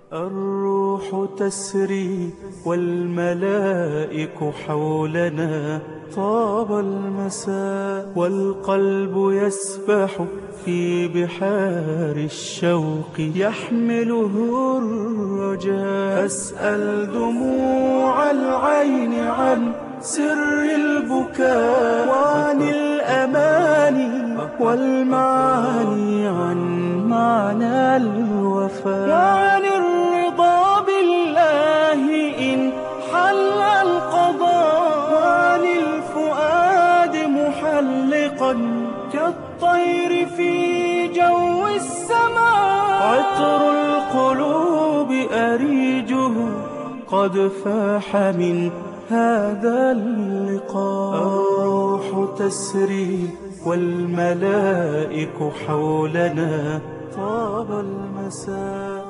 الروح تسري والملائك حولنا طاب المساء والقلب يسبح في بحار الشوق يحمله الرجاء أسأل دموع العين عن سر البكاء وعن الأماني والمعاني عن معنى الوفاء وعن الرضا بالله إن حل القضاء وعن الفؤاد محلقا كالطير في جو السماء عطر القلوب أريجه قد فاح من هذا اللقاء الروح تسري والملائك حولنا طاب المساء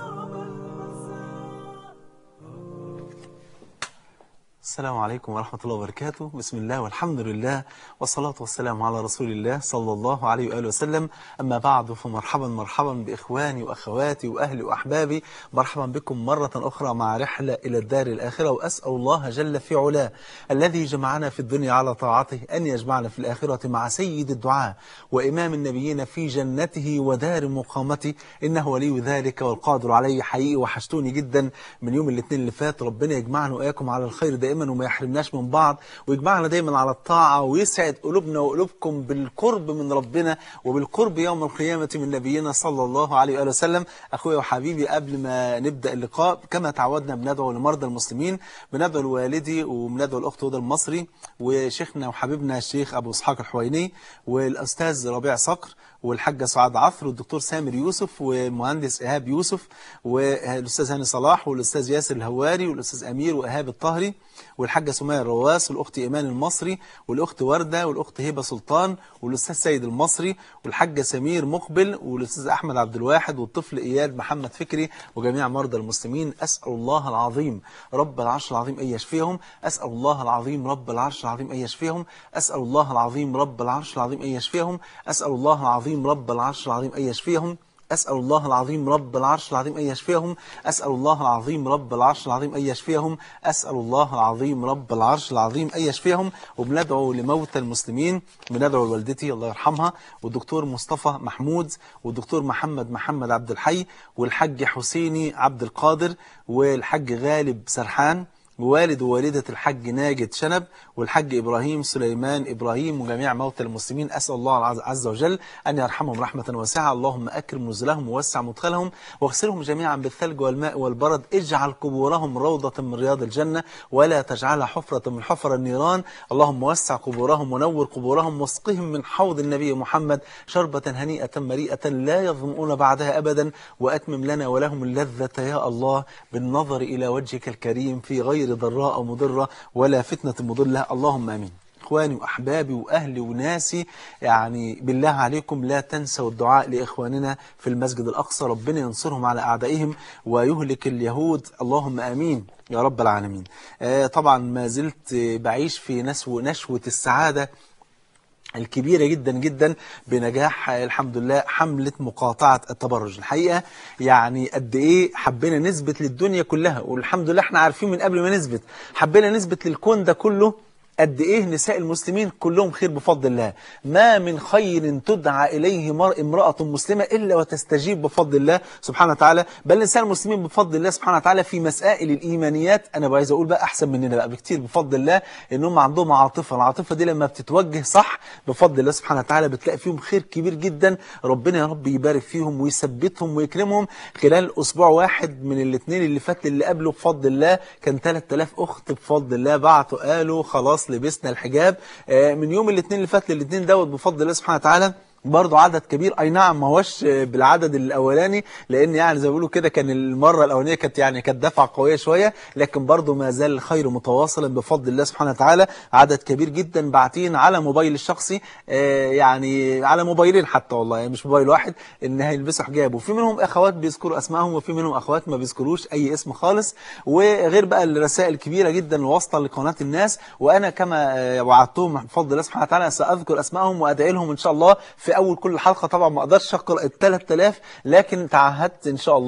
السلام عليكم ورحمة الله وبركاته بسم الله والحمد لله والصلاة والسلام على رسول الله صلى الله عليه وآله وسلم أما بعد فمرحبا مرحبا بإخواني وأخواتي وأهلي وأحبابي مرحبا بكم مرة أخرى مع رحلة إلى الدار الآخرة وأسأل الله جل في علاه الذي جمعنا في الدنيا على طاعته أن يجمعنا في الآخرة مع سيد الدعاء وإمام النبيين في جنته ودار مقامته إنه ولي ذلك والقادر عليه حقيقي وحشتوني جدا من يوم الاثنين اللي فات ربنا يجمعنا وإياكم على الخير دائما وما يحرمناش من بعض ويجمعنا دايما على الطاعة ويسعد قلوبنا وقلوبكم بالقرب من ربنا وبالقرب يوم القيامة من نبينا صلى الله عليه وآله وسلم أخويا وحبيبي قبل ما نبدأ اللقاء كما تعودنا بندعو لمرضى المسلمين بندعو لوالدي وبندعو الأخت هدى المصري وشيخنا وحبيبنا الشيخ أبو إسحاق الحويني والأستاذ ربيع صقر والحاجة سعاد عثر والدكتور سامر يوسف والمهندس إيهاب يوسف والأستاذ هاني صلاح والأستاذ ياسر الهواري والأستاذ أمير وإيهاب الطهري والحاجة سمية الرواس والأخت إيمان المصري والأخت وردة والأخت هبة سلطان والأستاذ سيد المصري والحاجة سمير مقبل والأستاذ أحمد عبد الواحد والطفل إياد محمد فكري وجميع مرضى المسلمين أسأل الله العظيم رب العرش العظيم أن يشفيهم أسأل الله العظيم رب العرش العظيم أن يشفيهم أسأل الله العظيم رب العرش العظيم أن يشفيهم أسأل الله العظيم رب العرش العظيم أن يشفيهم أسأل الله العظيم رب العرش العظيم أن يشفيهم أسأل الله العظيم رب العرش العظيم أن يشفيهم أسأل الله العظيم رب العرش العظيم أن يشفيهم وبندعو لموتى المسلمين بندعو لوالدتي الله يرحمها والدكتور مصطفى محمود والدكتور محمد محمد عبد الحي والحاج حسيني عبد القادر والحاج غالب سرحان ووالد ووالدة الحج ناجد شنب والحج إبراهيم سليمان إبراهيم وجميع موتى المسلمين أسأل الله عز وجل أن يرحمهم رحمة واسعة اللهم أكرم نزلهم ووسع مدخلهم واغسلهم جميعا بالثلج والماء والبرد اجعل قبورهم روضة من رياض الجنة ولا تجعلها حفرة من حفر النيران اللهم وسع قبورهم ونور قبورهم واسقهم من حوض النبي محمد شربة هنيئة مريئة لا يظمؤون بعدها أبدا وأتمم لنا ولهم اللذة يا الله بالنظر إلى وجهك الكريم في غير غير ضراء مضرة ولا فتنة مضلة اللهم أمين إخواني وأحبابي وأهلي وناسي يعني بالله عليكم لا تنسوا الدعاء لإخواننا في المسجد الأقصى ربنا ينصرهم على أعدائهم ويهلك اليهود اللهم أمين يا رب العالمين آه طبعا ما زلت بعيش في نسو نشوة السعادة الكبيرة جدا جدا بنجاح الحمد لله حملة مقاطعة التبرج الحقيقة يعني قد ايه حبينا نثبت للدنيا كلها والحمد لله احنا عارفين من قبل ما نثبت حبينا نثبت للكون ده كله قد ايه نساء المسلمين كلهم خير بفضل الله ما من خير تدعى اليه مر امراه مسلمه الا وتستجيب بفضل الله سبحانه وتعالى بل نساء المسلمين بفضل الله سبحانه وتعالى في مسائل الايمانيات انا عايز اقول بقى احسن مننا بقى بكتير بفضل الله انهم عندهم عاطفه العاطفه دي لما بتتوجه صح بفضل الله سبحانه وتعالى بتلاقي فيهم خير كبير جدا ربنا يا رب يبارك فيهم ويثبتهم ويكرمهم خلال اسبوع واحد من الاثنين اللي فات اللي قبله بفضل الله كان 3000 اخت بفضل الله بعتوا قالوا خلاص لبسنا الحجاب من يوم الاثنين اللي فات للاثنين دوت بفضل الله سبحانه وتعالى برضه عدد كبير اي نعم ما هوش بالعدد الاولاني لان يعني زي ما بيقولوا كده كان المره الاولانيه كانت يعني كانت دفعه قويه شويه لكن برضه ما زال الخير متواصلا بفضل الله سبحانه وتعالى عدد كبير جدا باعتين على موبايل الشخصي يعني على موبايلين حتى والله يعني مش موبايل واحد ان هيلبسوا حجاب وفي منهم اخوات بيذكروا اسمائهم وفي منهم اخوات ما بيذكروش اي اسم خالص وغير بقى الرسائل الكبيره جدا الواصله لقناه الناس وانا كما وعدتهم بفضل الله سبحانه وتعالى ساذكر اسمائهم وادعي لهم ان شاء الله في اول كل حلقة طبعا ما اقدرش اقرا ال 3000 لكن تعهدت ان شاء الله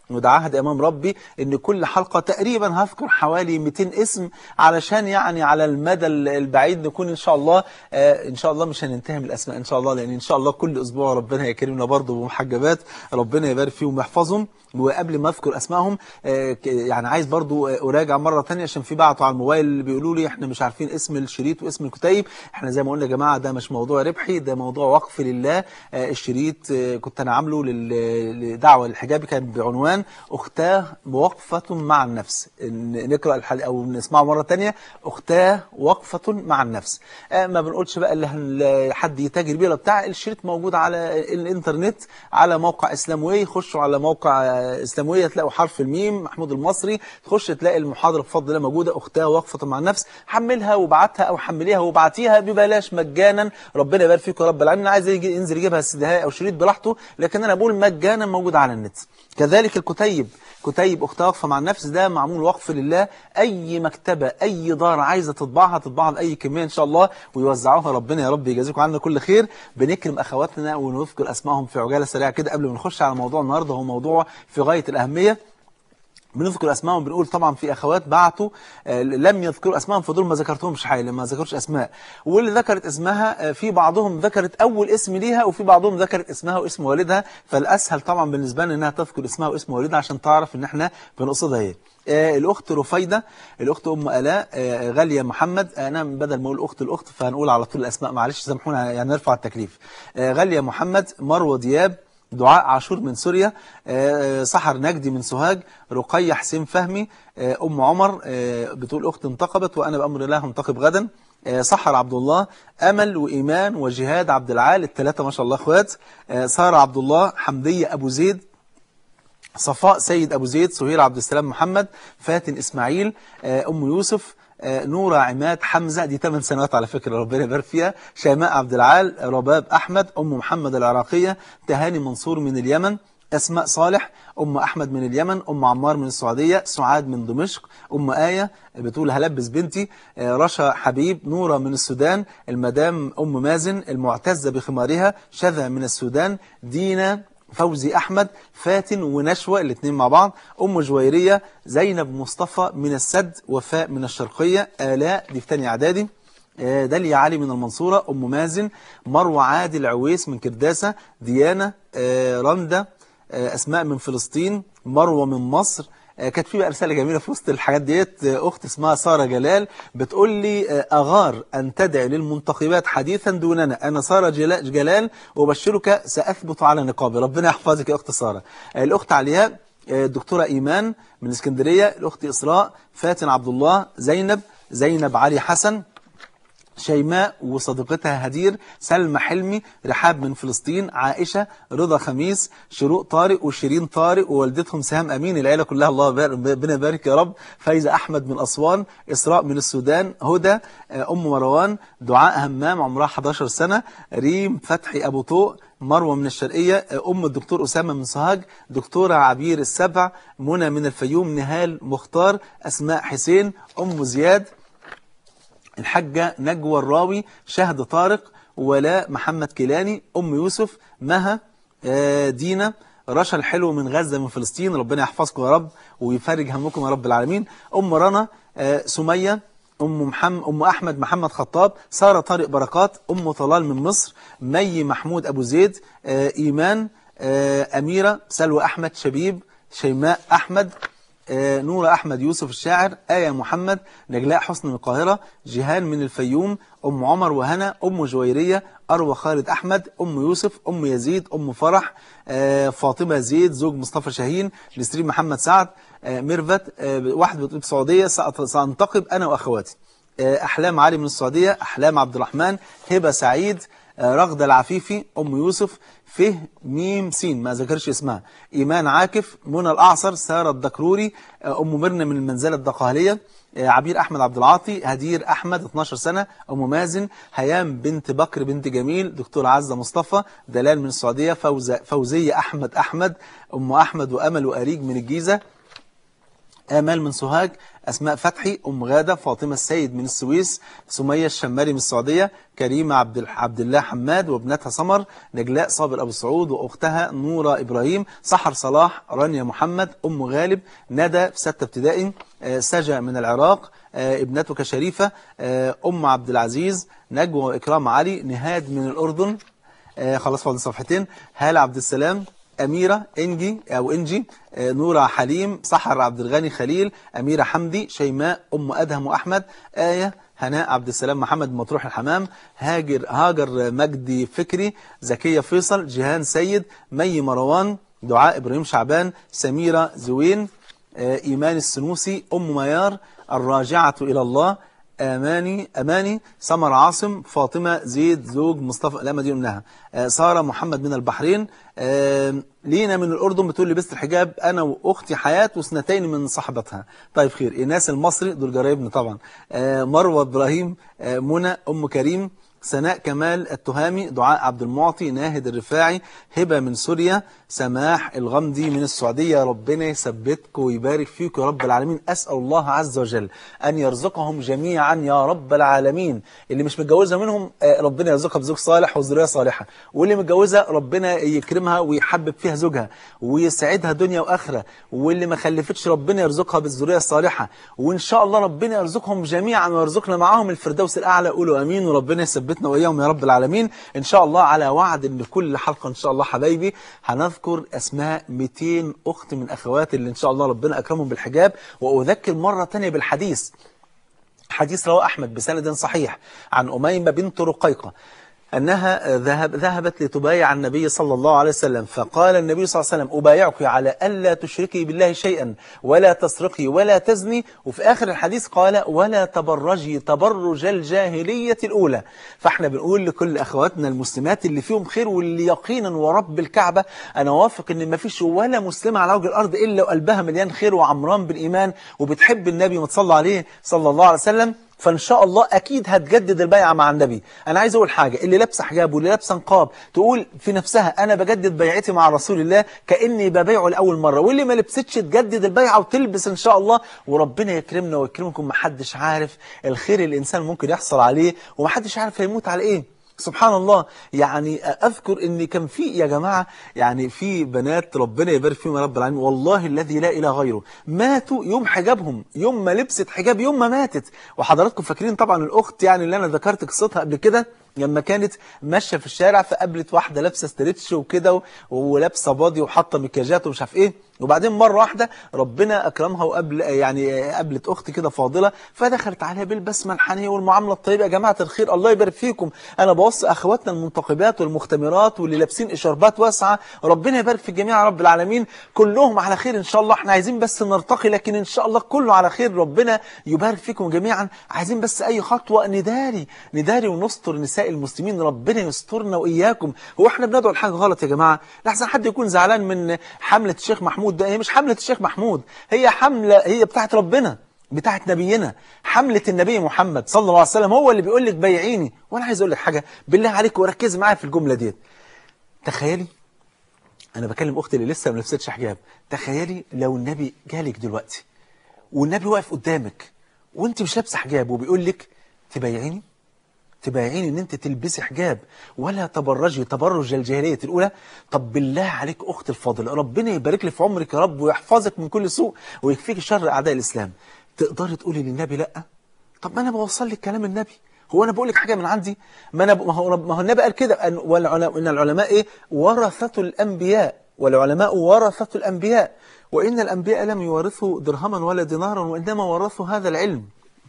وده عهد امام ربي ان كل حلقه تقريبا هذكر حوالي 200 اسم علشان يعني على المدى البعيد نكون ان شاء الله آه ان شاء الله مش هننتهي من الاسماء ان شاء الله لان ان شاء الله كل اسبوع ربنا يكرمنا برضه بمحجبات ربنا يبارك فيهم ويحفظهم وقبل ما اذكر اسمائهم آه، ك- يعني عايز برضو آه، اراجع مره تانية عشان في بعتوا على الموبايل اللي بيقولوا لي احنا مش عارفين اسم الشريط واسم الكتيب احنا زي ما قلنا يا جماعه ده مش موضوع ربحي ده موضوع وقف لله آه، الشريط آه، كنت انا عامله لل- لدعوه للحجاب كان بعنوان اختاه وقفه مع النفس ن- نقرا الحل او نسمعه مره تانية اختاه وقفه مع النفس آه، ما بنقولش بقى اللي هن- حد يتاجر بيه ولا بتاع الشريط موجود على الانترنت على موقع اسلاموي خشوا على موقع آه، اسلامويه تلاقوا حرف الميم محمود المصري تخش تلاقي المحاضره بفضل الله موجوده اختها وقفه مع النفس حملها وابعتها او حمليها وابعتيها ببلاش مجانا ربنا يبارك فيكم يا رب العالمين عايز يجي ينزل يجيبها السدهاء او شريط براحته لكن انا بقول مجانا موجود على النت كذلك الكتيب كتيب اختها وقفه مع النفس ده معمول وقف لله اي مكتبه اي دار عايزه تطبعها تطبعها باي كميه ان شاء الله ويوزعوها ربنا يا رب يجازيكم عنا كل خير بنكرم اخواتنا ونذكر اسمائهم في عجاله سريعه كده قبل ما نخش على موضوع النهارده هو موضوع في غايه الاهميه بنذكر اسمائهم بنقول طبعا في اخوات بعتوا آه، لم يذكروا اسمائهم فدول ما ذكرتهمش حاجه ما ذكرش اسماء واللي ذكرت اسمها آه، في بعضهم ذكرت اول اسم ليها وفي بعضهم ذكرت اسمها واسم والدها فالاسهل طبعا بالنسبه لنا انها تذكر اسمها واسم والدها عشان تعرف ان احنا بنقصدها ايه آه، الاخت رفيده الاخت ام الاء آه، غاليه محمد انا بدل ما اقول اخت الاخت فهنقول على طول الاسماء معلش سامحونا يعني نرفع التكليف آه، غاليه محمد مروه دياب دعاء عاشور من سوريا آه، سحر نجدي من سوهاج رقية حسين فهمي آه، أم عمر آه، بتقول أخت انتقبت وأنا بأمر الله انتقب غدا آه، سحر عبد الله أمل وإيمان وجهاد عبد العال الثلاثة ما شاء الله أخوات آه، سارة عبد الله حمدية أبو زيد صفاء سيد أبو زيد سهير عبد السلام محمد فاتن إسماعيل آه، أم يوسف آه، نورة عماد حمزة دي 8 سنوات على فكرة ربنا يبارك فيها شيماء عبد العال رباب أحمد أم محمد العراقية تهاني منصور من اليمن أسماء صالح أم أحمد من اليمن أم عمار من السعودية سعاد من دمشق أم آية بتقول هلبس بنتي آه، رشا حبيب نورة من السودان المدام أم مازن المعتزة بخمارها شذا من السودان دينا فوزي أحمد فاتن ونشوى الاثنين مع بعض أم جويرية زينب مصطفى من السد وفاء من الشرقية آلاء دي في تانية إعدادي آه، داليا علي من المنصورة أم مازن مروة عادل عويس من كرداسة ديانة آه، رندا آه، أسماء من فلسطين مروة من مصر آه، كانت في بقى رسالة جميلة في وسط الحاجات ديت آه، أخت اسمها سارة جلال بتقول لي آه، أغار أن تدعي للمنتخبات حديثا دوننا أنا سارة جلا- جلال وبشرك سأثبت على نقابي ربنا يحفظك يا أخت سارة آه، الأخت علياء آه، الدكتورة إيمان من اسكندرية الأخت إسراء فاتن عبد الله زينب زينب علي حسن شيماء وصديقتها هدير سلمى حلمي رحاب من فلسطين عائشة رضا خميس شروق طارق وشيرين طارق ووالدتهم سهام أمين العيلة كلها الله يبارك- ربنا يبارك يا رب فايزة أحمد من أسوان إسراء من السودان هدى آه، أم مروان دعاء همام عمرها 11 سنة ريم فتحي أبو طوق مروة من الشرقية آه، أم الدكتور أسامة من سوهاج دكتورة عبير السبع منى من الفيوم نهال مختار أسماء حسين أم زياد الحاجة نجوى الراوي شهد طارق ولاء محمد كيلاني أم يوسف مها آه، دينا رشا الحلو من غزة من فلسطين ربنا يحفظكم يا رب ويفرج همكم يا رب العالمين أم رنا آه، سمية أم محمد أم أحمد محمد خطاب سارة طارق بركات أم طلال من مصر مي محمود أبو زيد آه، إيمان آه، أميرة سلوى أحمد شبيب شيماء أحمد آه، نورة أحمد يوسف الشاعر آية محمد نجلاء حسن من القاهرة جيهان من الفيوم أم عمر وهنا أم جويرية أروى خالد أحمد أم يوسف أم يزيد أم فرح آه، فاطمة زيد زوج مصطفى شاهين نسرين محمد سعد آه، ميرفت آه، واحد بتقول السعودية سأت- سأنتقب أنا وأخواتي آه، أحلام علي من السعودية أحلام عبد الرحمن هبة سعيد آه، رغدة العفيفي أم يوسف فه ميم سين ما ذكرش اسمها إيمان عاكف منى الأعصر سارة الدكروري آه، أم مرنة من المنزلة الدقهلية آه، عبير أحمد عبد العاطي هدير أحمد 12 سنة أم مازن هيام بنت بكر بنت جميل دكتور عزة مصطفى دلال من السعودية فوزة فوزية أحمد أحمد أم أحمد وأمل وأريج من الجيزة آمال من سوهاج أسماء فتحي أم غادة فاطمة السيد من السويس سمية الشمالي من السعودية كريمة عبد الح- عبد الله حماد وابنتها سمر نجلاء صابر أبو سعود وأختها نورة إبراهيم سحر صلاح رانيا محمد أم غالب ندى في ستة ابتدائي آه، سجا من العراق آه، ابنتك شريفة آه، أم عبد العزيز نجوى وإكرام علي نهاد من الأردن آه، خلاص فاضل صفحتين هالة عبد السلام أميرة إنجي أو إنجي آه، نورة حليم سحر عبد الغني خليل أميرة حمدي شيماء أم أدهم وأحمد آية هناء عبد السلام محمد مطروح الحمام هاجر هاجر مجدي فكري زكية فيصل جيهان سيد مي مروان دعاء إبراهيم شعبان سميرة زوين آه، إيمان السنوسي أم ميار الراجعة إلى الله أماني أماني سمر عاصم فاطمة زيد زوج مصطفى لا مدين منها آه، سارة محمد من البحرين آه، لينا من الأردن بتقول لبست الحجاب أنا وأختي حياة وسنتين من صاحبتها طيب خير إيناس المصري دول جرايبنا طبعا آه، مروة إبراهيم آه، منى أم كريم سناء كمال التهامي دعاء عبد المعطي ناهد الرفاعي هبة من سوريا سماح الغمدي من السعودية ربنا يثبتكم ويبارك فيكم يا رب العالمين أسأل الله عز وجل أن يرزقهم جميعا يا رب العالمين اللي مش متجوزة منهم آه، ربنا يرزقها بزوج صالح وذرية صالحة واللي متجوزة ربنا يكرمها ويحبب فيها زوجها ويسعدها دنيا وآخرة واللي ما خلفتش ربنا يرزقها بالذرية الصالحة وإن شاء الله ربنا يرزقهم جميعا ويرزقنا معاهم الفردوس الأعلى قولوا أمين وربنا يثبتنا وإياهم يا رب العالمين إن شاء الله على وعد إن كل حلقة إن شاء الله حبايبي هنذكر أسماء 200 أخت من أخواتي اللي إن شاء الله ربنا أكرمهم بالحجاب وأذكر مرة تانية بالحديث حديث رواه أحمد بسند صحيح عن أميمة بنت رقيقة أنها ذهب ذهبت لتبايع النبي صلى الله عليه وسلم فقال النبي صلى الله عليه وسلم أبايعك على ألا تشركي بالله شيئا ولا تسرقي ولا تزني وفي آخر الحديث قال ولا تبرجي تبرج الجاهلية الأولى فاحنا بنقول لكل أخواتنا المسلمات اللي فيهم خير واللي يقينا ورب الكعبة أنا واثق إن ما فيش ولا مسلمة على وجه الأرض إلا وقلبها مليان خير وعمران بالإيمان وبتحب النبي وتصلى عليه صلى الله عليه وسلم فان شاء الله اكيد هتجدد البيعه مع النبي انا عايز اقول حاجه اللي لابسه حجاب واللي لابسه نقاب تقول في نفسها انا بجدد بيعتي مع رسول الله كاني ببيعه لاول مره واللي ما لبستش تجدد البيعه وتلبس ان شاء الله وربنا يكرمنا ويكرمكم محدش عارف الخير اللي الانسان ممكن يحصل عليه ومحدش عارف هيموت على ايه سبحان الله يعني أذكر أن كان في يا جماعة يعني في بنات ربنا يبارك فيهم يا رب العالمين والله الذي لا إله غيره ماتوا يوم حجابهم يوم ما لبست حجاب يوم ما ماتت وحضراتكم فاكرين طبعا الأخت يعني اللي أنا ذكرت قصتها قبل كده لما كانت ماشية في الشارع فقابلت واحدة لابسة ستريتش وكده و- ولابسة بادي وحاطة مكياجات ومش عارف ايه وبعدين مرة واحدة ربنا أكرمها وقبل يعني قابلت أخت كده فاضلة فدخلت عليها بالبسمة الحنية والمعاملة الطيبة يا جماعة الخير الله يبارك فيكم أنا بوصي أخواتنا المنتقبات والمختمرات واللي لابسين إشاربات واسعة ربنا يبارك في الجميع يا رب العالمين كلهم على خير إن شاء الله احنا عايزين بس نرتقي لكن إن شاء الله كله على خير ربنا يبارك فيكم جميعا عايزين بس أي خطوة نداري نداري ونستر نساء المسلمين ربنا يسترنا وإياكم هو احنا بندعو لحاجة غلط يا جماعة لحسن حد يكون زعلان من حملة الشيخ محمود ده هي مش حملة الشيخ محمود هي حملة هي بتاعت ربنا بتاعت نبينا حملة النبي محمد صلى الله عليه وسلم هو اللي بيقول لك بيعيني وانا عايز اقول لك حاجة بالله عليك وركزي معايا في الجملة ديت تخيلي انا بكلم اختي اللي لسه ما لبستش حجاب تخيلي لو النبي جالك دلوقتي والنبي واقف قدامك وانت مش لابسه حجاب وبيقول لك تبايعيني تبايعيني ان انت تلبسي حجاب ولا تبرجي تبرج الجاهليه الاولى طب بالله عليك اخت الفاضله ربنا يبارك لي في عمرك يا رب ويحفظك من كل سوء ويكفيك شر اعداء الاسلام تقدري تقولي للنبي لا طب ما انا بوصل لك كلام النبي هو انا بقول لك حاجه من عندي ما انا ما هو ما هو النبي قال كده أن والعلماء ان العلماء ايه ورثه الانبياء والعلماء ورثه الانبياء وان الانبياء لم يورثوا درهما ولا دينارا وانما ورثوا هذا العلم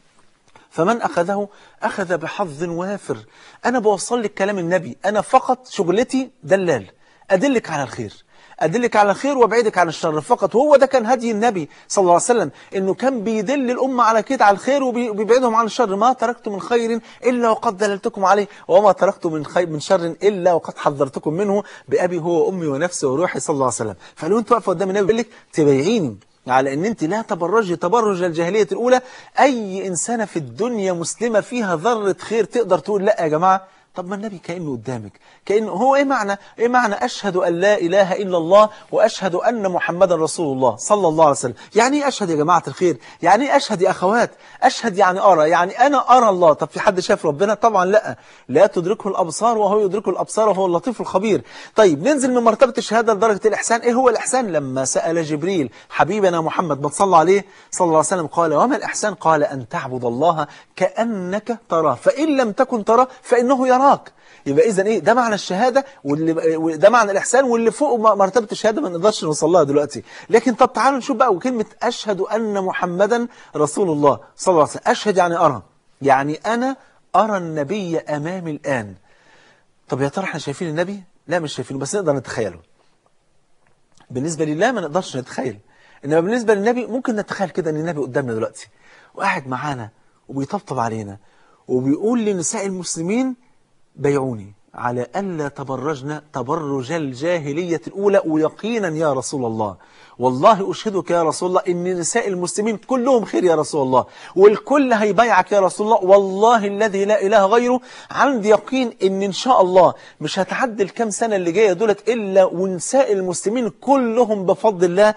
فمن أخذه أخذ بحظ وافر أنا بوصل لك كلام النبي أنا فقط شغلتي دلال أدلك على الخير أدلك على الخير وابعدك عن الشر فقط وهو ده كان هدي النبي صلى الله عليه وسلم إنه كان بيدل الأمة على كده على الخير وبي- وبيبعدهم عن الشر ما تركت من خير إلا وقد دللتكم عليه وما تركت من خير من شر إلا وقد حذرتكم منه بأبي هو وأمي ونفسي وروحي صلى الله عليه وسلم فلو أنت واقفة قدام النبي بيقول لك تبايعيني على ان انت لا تبرجي تبرج الجاهلية الاولى اي انسانة في الدنيا مسلمة فيها ذرة خير تقدر تقول لا يا جماعة طب ما النبي كأنه قدامك كأنه هو إيه معنى إيه معنى أشهد أن لا إله إلا الله وأشهد أن محمدا رسول الله صلى الله عليه وسلم يعني إيه أشهد يا جماعة الخير يعني إيه أشهد يا أخوات أشهد يعني أرى يعني أنا أرى الله طب في حد شاف ربنا طبعا لا لا تدركه الأبصار وهو يدركه الأبصار وهو اللطيف الخبير طيب ننزل من مرتبة الشهادة لدرجة الإحسان إيه هو الإحسان لما سأل جبريل حبيبنا محمد ما تصلى عليه صلى الله عليه وسلم قال وما الإحسان قال أن تعبد الله كأنك تراه فإن لم تكن تراه فإنه يراك يبقى إذا إيه ده معنى الشهادة واللي ده معنى الإحسان واللي فوق مرتبة الشهادة ما نقدرش نوصل لها دلوقتي لكن طب تعالوا نشوف بقى وكلمة أشهد أن محمدا رسول الله صلى الله عليه وسلم أشهد يعني أرى يعني أنا أرى النبي أمامي الآن طب يا ترى احنا شايفين النبي لا مش شايفينه بس نقدر نتخيله بالنسبة لله ما نقدرش نتخيل إنما بالنسبة للنبي ممكن نتخيل كده أن النبي قدامنا دلوقتي وقاعد معانا وبيطبطب علينا وبيقول لنساء المسلمين بيعوني على ألا تبرجنا تبرج الجاهلية الأولى ويقينا يا رسول الله والله أشهدك يا رسول الله إن نساء المسلمين كلهم خير يا رسول الله والكل هيبيعك يا رسول الله والله الذي لا إله غيره عندي يقين إن إن شاء الله مش هتعدي الكام سنة اللي جاية دولت إلا ونساء المسلمين كلهم بفضل الله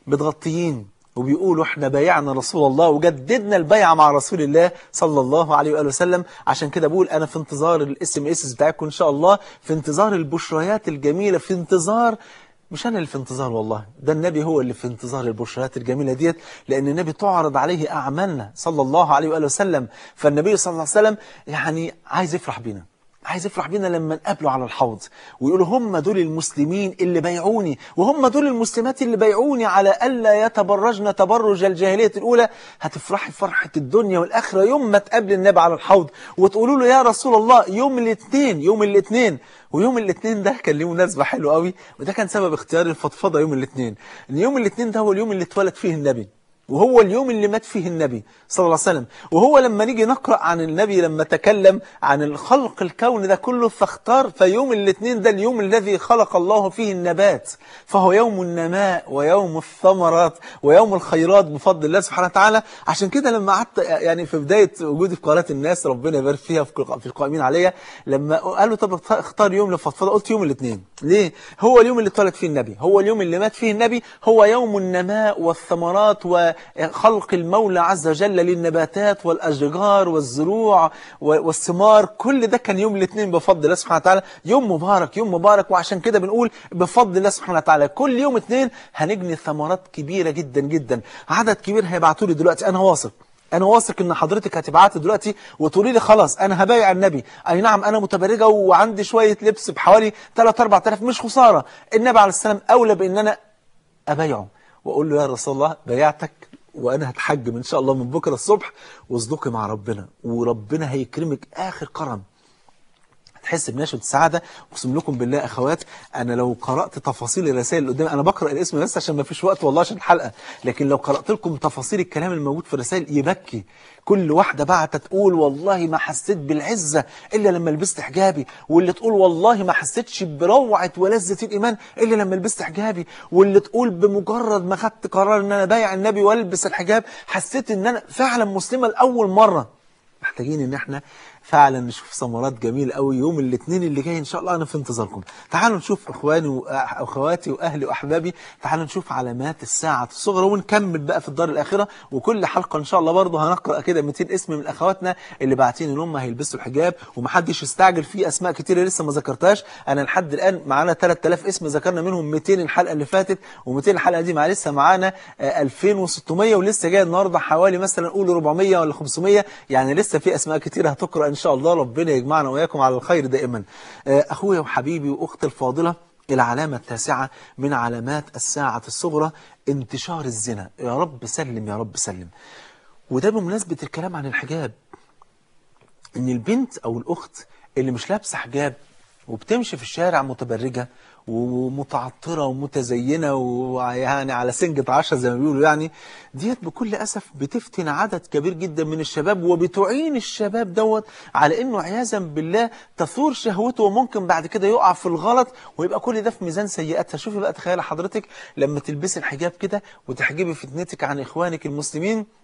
متغطيين وبيقولوا احنا بايعنا رسول الله وجددنا البيعة مع رسول الله صلى الله عليه وآله وسلم عشان كده بقول انا في انتظار الاس ام اس بتاعكم ان شاء الله في انتظار البشريات الجميلة في انتظار مش انا اللي في انتظار والله ده النبي هو اللي في انتظار البشريات الجميلة ديت لان النبي تعرض عليه اعمالنا صلى الله عليه وآله وسلم فالنبي صلى الله عليه وسلم يعني عايز يفرح بينا عايز يفرح بينا لما نقابله على الحوض ويقولوا هم دول المسلمين اللي بيعوني وهم دول المسلمات اللي بيعوني على ألا يتبرجن تبرج الجاهلية الأولى هتفرحي فرحة الدنيا والآخرة يوم ما تقابل النبي على الحوض وتقولوا له يا رسول الله يوم الاثنين يوم الاثنين ويوم الاثنين ده كان ليه مناسبة حلوة قوي وده كان سبب اختيار الفضفضة يوم الاثنين ان يوم الاثنين ده هو اليوم اللي اتولد فيه النبي وهو اليوم اللي مات فيه النبي صلى الله عليه وسلم وهو لما نيجي نقرأ عن النبي لما تكلم عن الخلق الكون ده كله فاختار فيوم الاثنين ده اليوم الذي خلق الله فيه النبات فهو يوم النماء ويوم الثمرات ويوم الخيرات بفضل الله سبحانه وتعالى عشان كده لما قعدت يعني في بداية وجودي في قناة الناس ربنا يبارك فيها في القائمين عليها لما قالوا طب اختار يوم للفضفضة قلت يوم الاثنين ليه؟ هو اليوم اللي اتولد فيه النبي هو اليوم اللي مات فيه النبي هو يوم النماء والثمرات و خلق المولى عز وجل للنباتات والأشجار والزروع والثمار كل ده كان يوم الاثنين بفضل الله سبحانه وتعالى يوم مبارك يوم مبارك وعشان كده بنقول بفضل الله سبحانه وتعالى كل يوم اثنين هنجني ثمرات كبيرة جدا جدا عدد كبير هيبعتوا لي دلوقتي أنا واثق أنا واثق إن حضرتك هتبعت دلوقتي وتقولي لي خلاص أنا هبايع النبي أي نعم أنا متبرجة وعندي شوية لبس بحوالي 3 4000 مش خسارة النبي عليه السلام أولى بإن أنا أبايعه وأقول له يا رسول الله بايعتك وانا هتحجم ان شاء الله من بكره الصبح واصدقي مع ربنا وربنا هيكرمك اخر كرم هتحس بنشوة السعادة اقسم لكم بالله اخوات انا لو قرأت تفاصيل الرسائل اللي قدامي انا بقرأ الاسم بس عشان ما فيش وقت والله عشان الحلقة لكن لو قرأت لكم تفاصيل الكلام الموجود في الرسائل يبكي كل واحدة بعت تقول والله ما حسيت بالعزة إلا لما لبست حجابي واللي تقول والله ما حسيتش بروعة ولذة الإيمان إلا لما لبست حجابي واللي تقول بمجرد ما خدت قرار إن أنا بايع النبي والبس الحجاب حسيت إن أنا فعلا مسلمة لأول مرة محتاجين إن احنا فعلا نشوف ثمرات جميلة قوي يوم الاثنين اللي جاي ان شاء الله انا في انتظاركم تعالوا نشوف اخواني واخواتي واهلي واحبابي تعالوا نشوف علامات الساعة الصغرى ونكمل بقى في الدار الاخرة وكل حلقة ان شاء الله برضه هنقرأ كده 200 اسم من اخواتنا اللي باعتين ان هم هيلبسوا الحجاب ومحدش يستعجل في اسماء كتيرة لسه ما ذكرتهاش انا لحد الان معانا 3000 اسم ذكرنا منهم 200 الحلقة اللي فاتت و200 الحلقة دي مع لسه معانا 2600 ولسه جاي النهارده حوالي مثلا قول 400 ولا 500 يعني لسه في اسماء كتيرة هتقرأ ان شاء الله ربنا يجمعنا وإياكم على الخير دائما أخويا وحبيبي وأختي الفاضلة العلامة التاسعة من علامات الساعة الصغرى انتشار الزنا يا رب سلم يا رب سلم وده بمناسبة الكلام عن الحجاب ان البنت او الاخت اللي مش لابسه حجاب وبتمشي في الشارع متبرجة ومتعطرة ومتزينة ويعني على سنجة عشرة زي ما بيقولوا يعني ديت بكل أسف بتفتن عدد كبير جدا من الشباب وبتعين الشباب دوت على أنه عياذا بالله تثور شهوته وممكن بعد كده يقع في الغلط ويبقى كل ده في ميزان سيئاتها شوفي بقى تخيل حضرتك لما تلبسي الحجاب كده وتحجبي فتنتك عن إخوانك المسلمين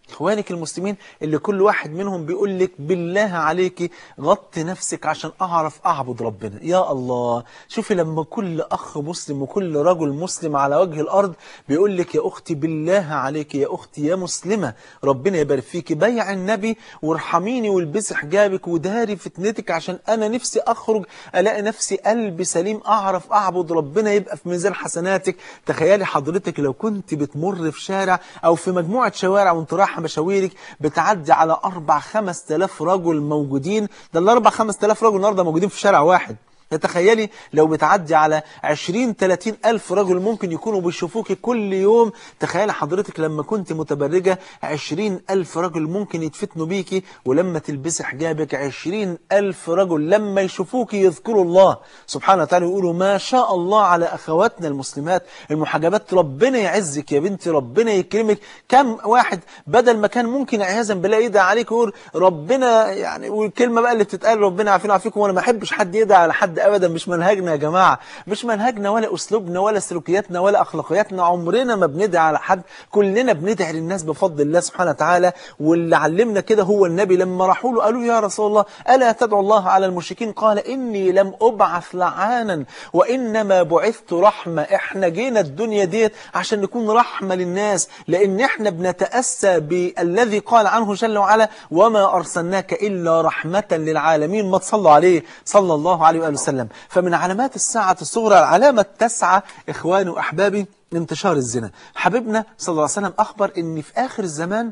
اخوانك المسلمين اللي كل واحد منهم بيقول لك بالله عليك غطي نفسك عشان اعرف اعبد ربنا يا الله شوفي لما كل اخ مسلم وكل رجل مسلم على وجه الارض بيقول لك يا اختي بالله عليك يا اختي يا مسلمة ربنا يبارك فيكي بيع النبي وارحميني والبسي حجابك وداري فتنتك عشان انا نفسي اخرج الاقي نفسي قلبي سليم اعرف اعبد ربنا يبقى في ميزان حسناتك تخيلي حضرتك لو كنت بتمر في شارع او في مجموعة شوارع وانت رايحه مشاويرك بتعدي على أربع خمس تلاف رجل موجودين ده الأربع خمس تلاف رجل النهاردة موجودين في شارع واحد تتخيلي لو بتعدي على 20 30 ألف رجل ممكن يكونوا بيشوفوك كل يوم تخيلي حضرتك لما كنت متبرجة 20 ألف رجل ممكن يتفتنوا بيكي ولما تلبسي حجابك 20 ألف رجل لما يشوفوك يذكروا الله سبحانه وتعالى يقولوا ما شاء الله على أخواتنا المسلمات المحجبات ربنا يعزك يا بنتي ربنا يكرمك كم واحد بدل ما كان ممكن عياذا بالله يدعي عليك ويقول ربنا يعني والكلمة بقى اللي بتتقال ربنا عافينا وعافيكم وانا ما احبش حد يدعي على حد ابدا مش منهجنا يا جماعه مش منهجنا ولا اسلوبنا ولا سلوكياتنا ولا اخلاقياتنا عمرنا ما بندعي على حد كلنا بندعي للناس بفضل الله سبحانه وتعالى واللي علمنا كده هو النبي لما راحوا له قالوا يا رسول الله الا تدعو الله على المشركين قال اني لم ابعث لعانا وانما بعثت رحمه احنا جينا الدنيا ديت عشان نكون رحمه للناس لان احنا بنتاسى بالذي قال عنه جل وعلا وما ارسلناك الا رحمه للعالمين ما تصلوا عليه صلى الله عليه واله وسلم فمن علامات الساعة الصغرى العلامة التاسعة إخواني وأحبابي انتشار الزنا حبيبنا صلى الله عليه وسلم أخبر أن في آخر الزمان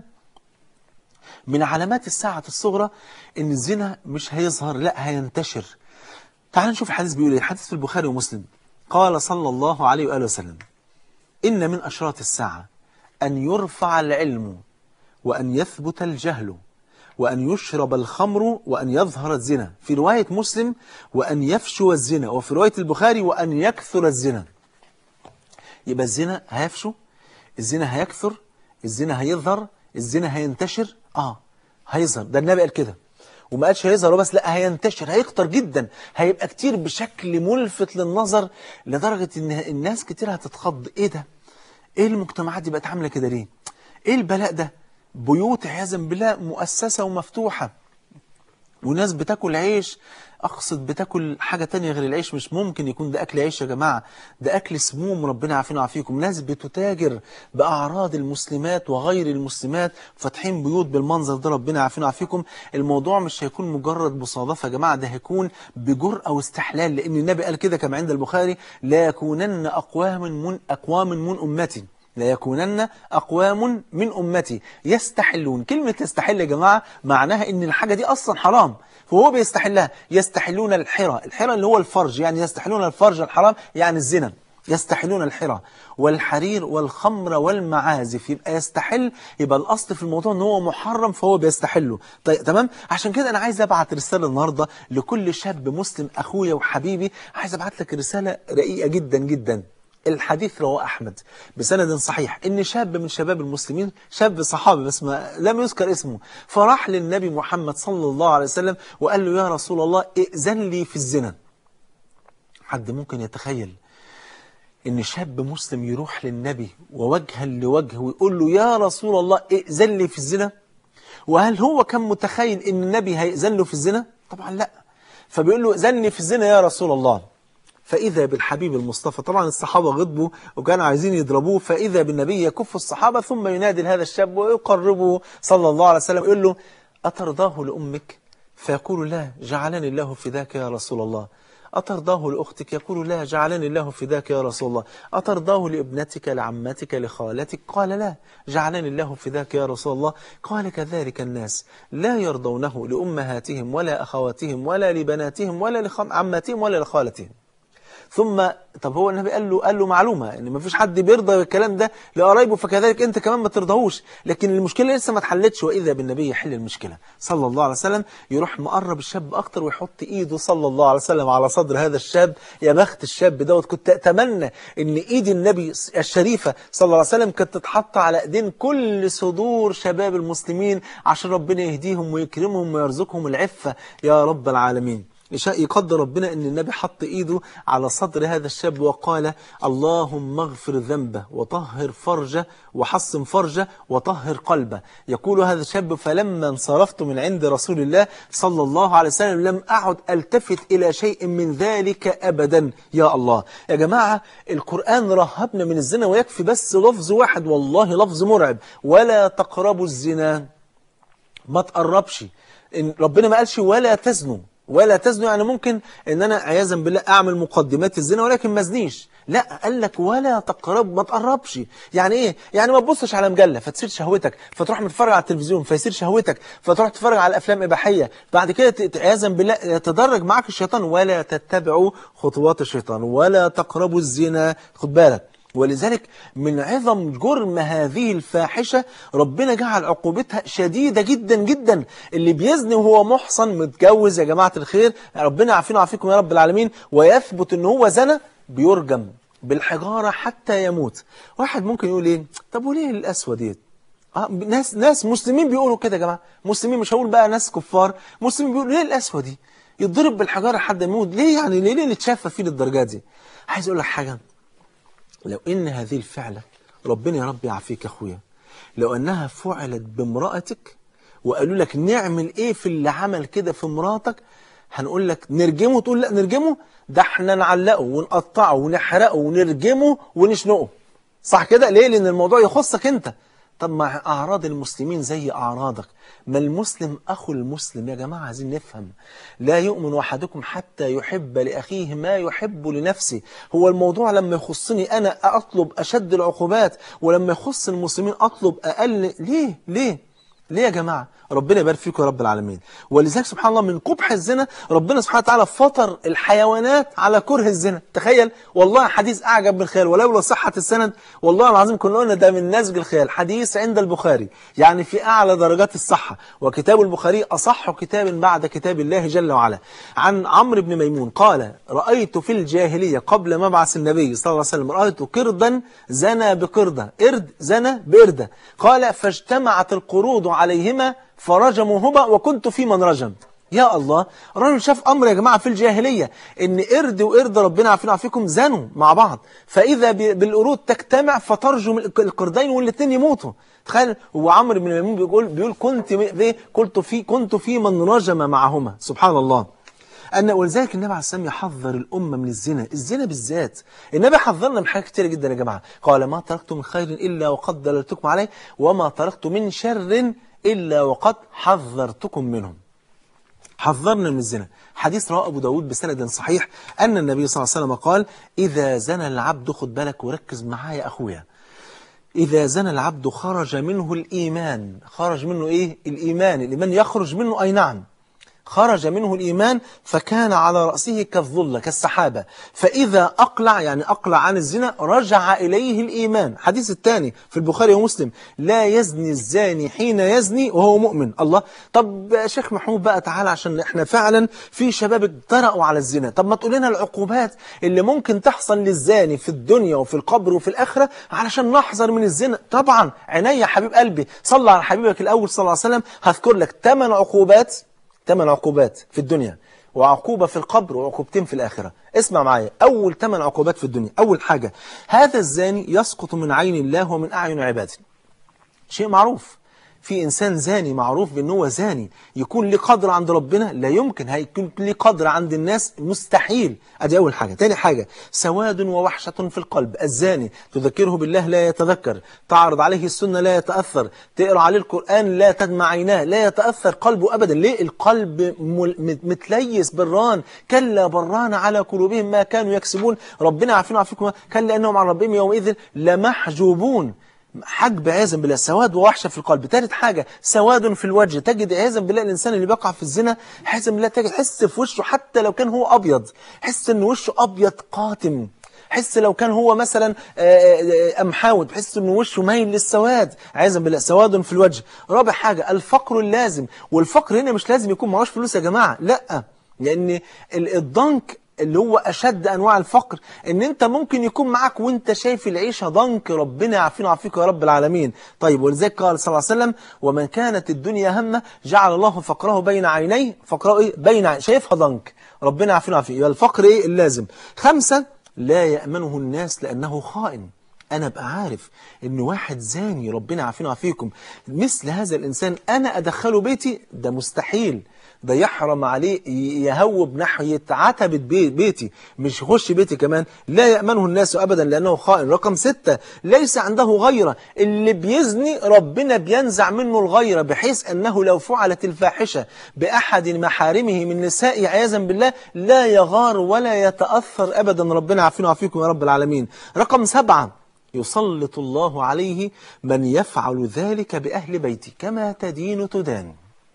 من علامات الساعة الصغرى أن الزنا مش هيظهر لا هينتشر تعال نشوف الحديث بيقول ايه حديث في البخاري ومسلم قال صلى الله عليه وآله وسلم إن من أشراط الساعة أن يرفع العلم وأن يثبت الجهل وأن يشرب الخمر وأن يظهر الزنا في رواية مسلم وأن يفشو الزنا وفي رواية البخاري وأن يكثر الزنا يبقى الزنا هيفشو الزنا هيكثر الزنا هيظهر الزنا هينتشر آه هيظهر ده النبي قال كده وما قالش هيظهر بس لا هينتشر هيكتر جدا هيبقى كتير بشكل ملفت للنظر لدرجة ان الناس كتير هتتخض ايه ده ايه المجتمعات دي بقت عاملة كده ليه ايه البلاء ده بيوت عياذا بالله مؤسسة ومفتوحة وناس بتاكل عيش أقصد بتاكل حاجة تانية غير العيش مش ممكن يكون ده أكل عيش يا جماعة ده أكل سموم ربنا عافينا وعافيكم ناس بتتاجر بأعراض المسلمات وغير المسلمات فاتحين بيوت بالمنظر ده ربنا عافينا وعافيكم الموضوع مش هيكون مجرد مصادفة يا جماعة ده هيكون بجرأة واستحلال لأن النبي قال كده كما عند البخاري لا يكونن أقوام من أقوام من أمتي لا يكونن أقوام من أمتي يستحلون كلمة يستحل يا جماعة معناها إن الحاجة دي أصلا حرام فهو بيستحلها يستحلون الحرى الحرى اللي هو الفرج يعني يستحلون الفرج الحرام يعني الزنا يستحلون الحرى والحرير والخمر والمعازف يبقى يستحل يبقى الأصل في الموضوع ان هو محرم فهو بيستحله طيب تمام عشان كده أنا عايز أبعت رسالة النهاردة لكل شاب مسلم أخويا وحبيبي عايز أبعت لك رسالة رقيقة جدا جدا الحديث رواه أحمد بسند صحيح إن شاب من شباب المسلمين شاب صحابي بس ما لم يذكر اسمه فراح للنبي محمد صلى الله عليه وسلم وقال له يا رسول الله ائذن لي في الزنا حد ممكن يتخيل إن شاب مسلم يروح للنبي ووجها لوجه ويقول له يا رسول الله ائذن لي في الزنا وهل هو كان متخيل إن النبي هيأذن له في الزنا طبعا لا فبيقول له ائذن في الزنا يا رسول الله فإذا بالحبيب المصطفى طبعا الصحابة غضبوا وكانوا عايزين يضربوه فإذا بالنبي يكف الصحابة ثم ينادي هذا الشاب ويقربه صلى الله عليه وسلم يقول له أترضاه لأمك فيقول لا جعلني الله فداك يا رسول الله أترضاه لأختك يقول لا جعلني الله فداك يا رسول الله أترضاه لابنتك لعمتك لخالتك قال لا جعلني الله فداك يا رسول الله قال كذلك الناس لا يرضونه لأمهاتهم ولا أخواتهم ولا لبناتهم ولا لعماتهم ولا لخالتهم ثم طب هو النبي قال له قال له معلومه ان ما فيش حد بيرضى بالكلام ده لقرايبه فكذلك انت كمان ما ترضاهوش لكن المشكله لسه ما اتحلتش واذا بالنبي يحل المشكله صلى الله عليه وسلم يروح مقرب الشاب اكتر ويحط ايده صلى الله عليه وسلم على صدر هذا الشاب يا بخت الشاب دوت كنت اتمنى ان ايد النبي الشريفه صلى الله عليه وسلم كانت تتحط على ايدين كل صدور شباب المسلمين عشان ربنا يهديهم ويكرمهم ويرزقهم العفه يا رب العالمين يشاء يقدر ربنا ان النبي حط ايده على صدر هذا الشاب وقال اللهم اغفر ذنبه وطهر فرجه وحصن فرجه وطهر قلبه يقول هذا الشاب فلما انصرفت من عند رسول الله صلى الله عليه وسلم لم اعد التفت الى شيء من ذلك ابدا يا الله يا جماعه القران رهبنا من الزنا ويكفي بس لفظ واحد والله لفظ مرعب ولا تقربوا الزنا ما تقربش إن ربنا ما قالش ولا تزنوا ولا تزنوا يعني ممكن ان انا عياذا بالله اعمل مقدمات الزنا ولكن ما ازنيش لا قال لك ولا تقرب ما تقربش يعني ايه يعني ما تبصش على مجله فتثير شهوتك فتروح متفرج على التلفزيون فيصير شهوتك فتروح تتفرج على افلام اباحيه بعد كده ت- عياذا بالله يتدرج معك الشيطان ولا تتبعوا خطوات الشيطان ولا تقربوا الزنا خد بالك ولذلك من عظم جرم هذه الفاحشة ربنا جعل عقوبتها شديدة جدا جدا اللي بيزني وهو محصن متجوز يا جماعة الخير ربنا يعافينا ويعافيكم يا رب العالمين ويثبت ان هو زنى بيرجم بالحجارة حتى يموت واحد ممكن يقول ايه طب وليه القسوة ديت آه ناس ناس مسلمين بيقولوا كده يا جماعه مسلمين مش هقول بقى ناس كفار مسلمين بيقولوا ليه القسوه دي يتضرب بالحجاره لحد ما يموت ليه يعني ليه ليه نتشافى فيه للدرجه دي عايز اقول لك حاجه لو ان هذه الفعله ربنا يا رب يعافيك يا اخويا لو انها فعلت بامراتك وقالوا لك نعمل ايه في اللي عمل كده في مراتك هنقول لك نرجمه تقول لا نرجمه ده احنا نعلقه ونقطعه ونحرقه ونرجمه ونشنقه صح كده ليه لان الموضوع يخصك انت طب ما اعراض المسلمين زي اعراضك ما المسلم اخو المسلم يا جماعه عايزين نفهم لا يؤمن احدكم حتى يحب لاخيه ما يحب لنفسه هو الموضوع لما يخصني انا اطلب اشد العقوبات ولما يخص المسلمين اطلب اقل ليه ليه ليه يا جماعة ربنا يبارك فيكم يا رب العالمين ولذلك سبحان الله من قبح الزنا ربنا سبحانه وتعالى فطر الحيوانات على كره الزنا تخيل والله حديث أعجب من الخيال ولولا صحة السند والله العظيم كنا قلنا ده من نسج الخيال حديث عند البخاري يعني في أعلى درجات الصحة وكتاب البخاري أصح كتاب بعد كتاب الله جل وعلا عن عمرو بن ميمون قال رأيت في الجاهلية قبل مبعث النبي صلى الله عليه وسلم رأيت قردا زنى بقردة قرد زنى بقردة قال فاجتمعت القرود عليهما فرجموهما وكنت في من رجم يا الله الراجل شاف امر يا جماعه في الجاهليه ان قرد وقرد ربنا عافينا وعافيكم زنوا مع بعض فاذا ب- بالقرود تجتمع فترجم الق- القردين والاثنين يموتوا تخيل هو عمرو بن ميمون بيقول بيقول كنت م- إيه؟ كنت في كنت في من رجم معهما سبحان الله أن ولذلك النبي عليه السلام يحذر الأمة من الزنا الزنا بالذات النبي حذرنا من حاجات كتير جدا يا جماعة قال ما تركت من خير إلا وقد دللتكم عليه وما تركت من شر إلا وقد حذرتكم منهم حذرنا من الزنا حديث رواه أبو داود بسند صحيح أن النبي صلى الله عليه وسلم قال إذا زنى العبد خد بالك وركز معايا أخويا إذا زنى العبد خرج منه الإيمان خرج منه إيه الإيمان الإيمان يخرج منه أي نعم خرج منه الإيمان فكان على رأسه كالظلة كالسحابة فإذا أقلع يعني أقلع عن الزنا رجع إليه الإيمان حديث الثاني في البخاري ومسلم لا يزني الزاني حين يزني وهو مؤمن الله طب يا شيخ محمود بقى تعالى عشان احنا فعلا في شباب اجترأوا على الزنا طب ما تقول لنا العقوبات اللي ممكن تحصل للزاني في الدنيا وفي القبر وفي الآخرة علشان نحذر من الزنا طبعا عينيا يا حبيب قلبي صلى على حبيبك الأول صلى الله عليه وسلم هذكر لك ثمان عقوبات ثمان عقوبات في الدنيا وعقوبة في القبر وعقوبتين في الآخرة اسمع معايا أول ثمان عقوبات في الدنيا أول حاجة هذا الزاني يسقط من عين الله ومن أعين عباده شيء معروف في إنسان زاني معروف بأنه هو زاني يكون له قدر عند ربنا لا يمكن هيكون له قدر عند الناس مستحيل أدي أول حاجة تاني حاجة سواد ووحشة في القلب الزاني تذكره بالله لا يتذكر تعرض عليه السنة لا يتأثر تقرأ عليه القرآن لا تدمع عيناه لا يتأثر قلبه أبدا ليه القلب مل- متليس بالران كلا بران على قلوبهم ما كانوا يكسبون ربنا عافينا وعافيكم كلا أنهم عن ربهم يومئذ لمحجوبون حجب عياذا بالله سواد ووحشه في القلب ثالث حاجه سواد في الوجه تجد عياذا بالله الانسان اللي بيقع في الزنا عياذا بالله تجد حس في وشه حتى لو كان هو ابيض حس ان وشه ابيض قاتم حس لو كان هو مثلا آه، آه، امحاود بحس ان وشه مايل للسواد عياذا بالله سواد في الوجه رابع حاجه الفقر اللازم والفقر هنا مش لازم يكون معهوش فلوس يا جماعه لا لان ال- الضنك اللي هو أشد أنواع الفقر إن أنت ممكن يكون معاك وأنت شايف العيشة ضنك ربنا يعافينا ويعافيك يا رب العالمين طيب ولذلك قال صلى الله عليه وسلم ومن كانت الدنيا همه جعل الله فقره بين عينيه فقره إيه بين عين شايفها ضنك ربنا يعافينا ويعافيك يبقى الفقر إيه اللازم خمسة لا يأمنه الناس لأنه خائن أنا أبقى عارف إن واحد زاني ربنا يعافينا ويعافيكم مثل هذا الإنسان أنا أدخله بيتي ده مستحيل ده يحرم عليه يهوب ناحية عتبة بي- بيتي مش يخش بيتي كمان لا يأمنه الناس أبدا لأنه خائن رقم ستة ليس عنده غيرة اللي بيزني ربنا بينزع منه الغيرة بحيث أنه لو فعلت الفاحشة بأحد محارمه من نسائه عياذا بالله لا يغار ولا يتأثر أبدا ربنا يعافينا ويعافيكم يا رب العالمين رقم سبعة يسلط الله عليه من يفعل ذلك بأهل بيتي كما تدين تدان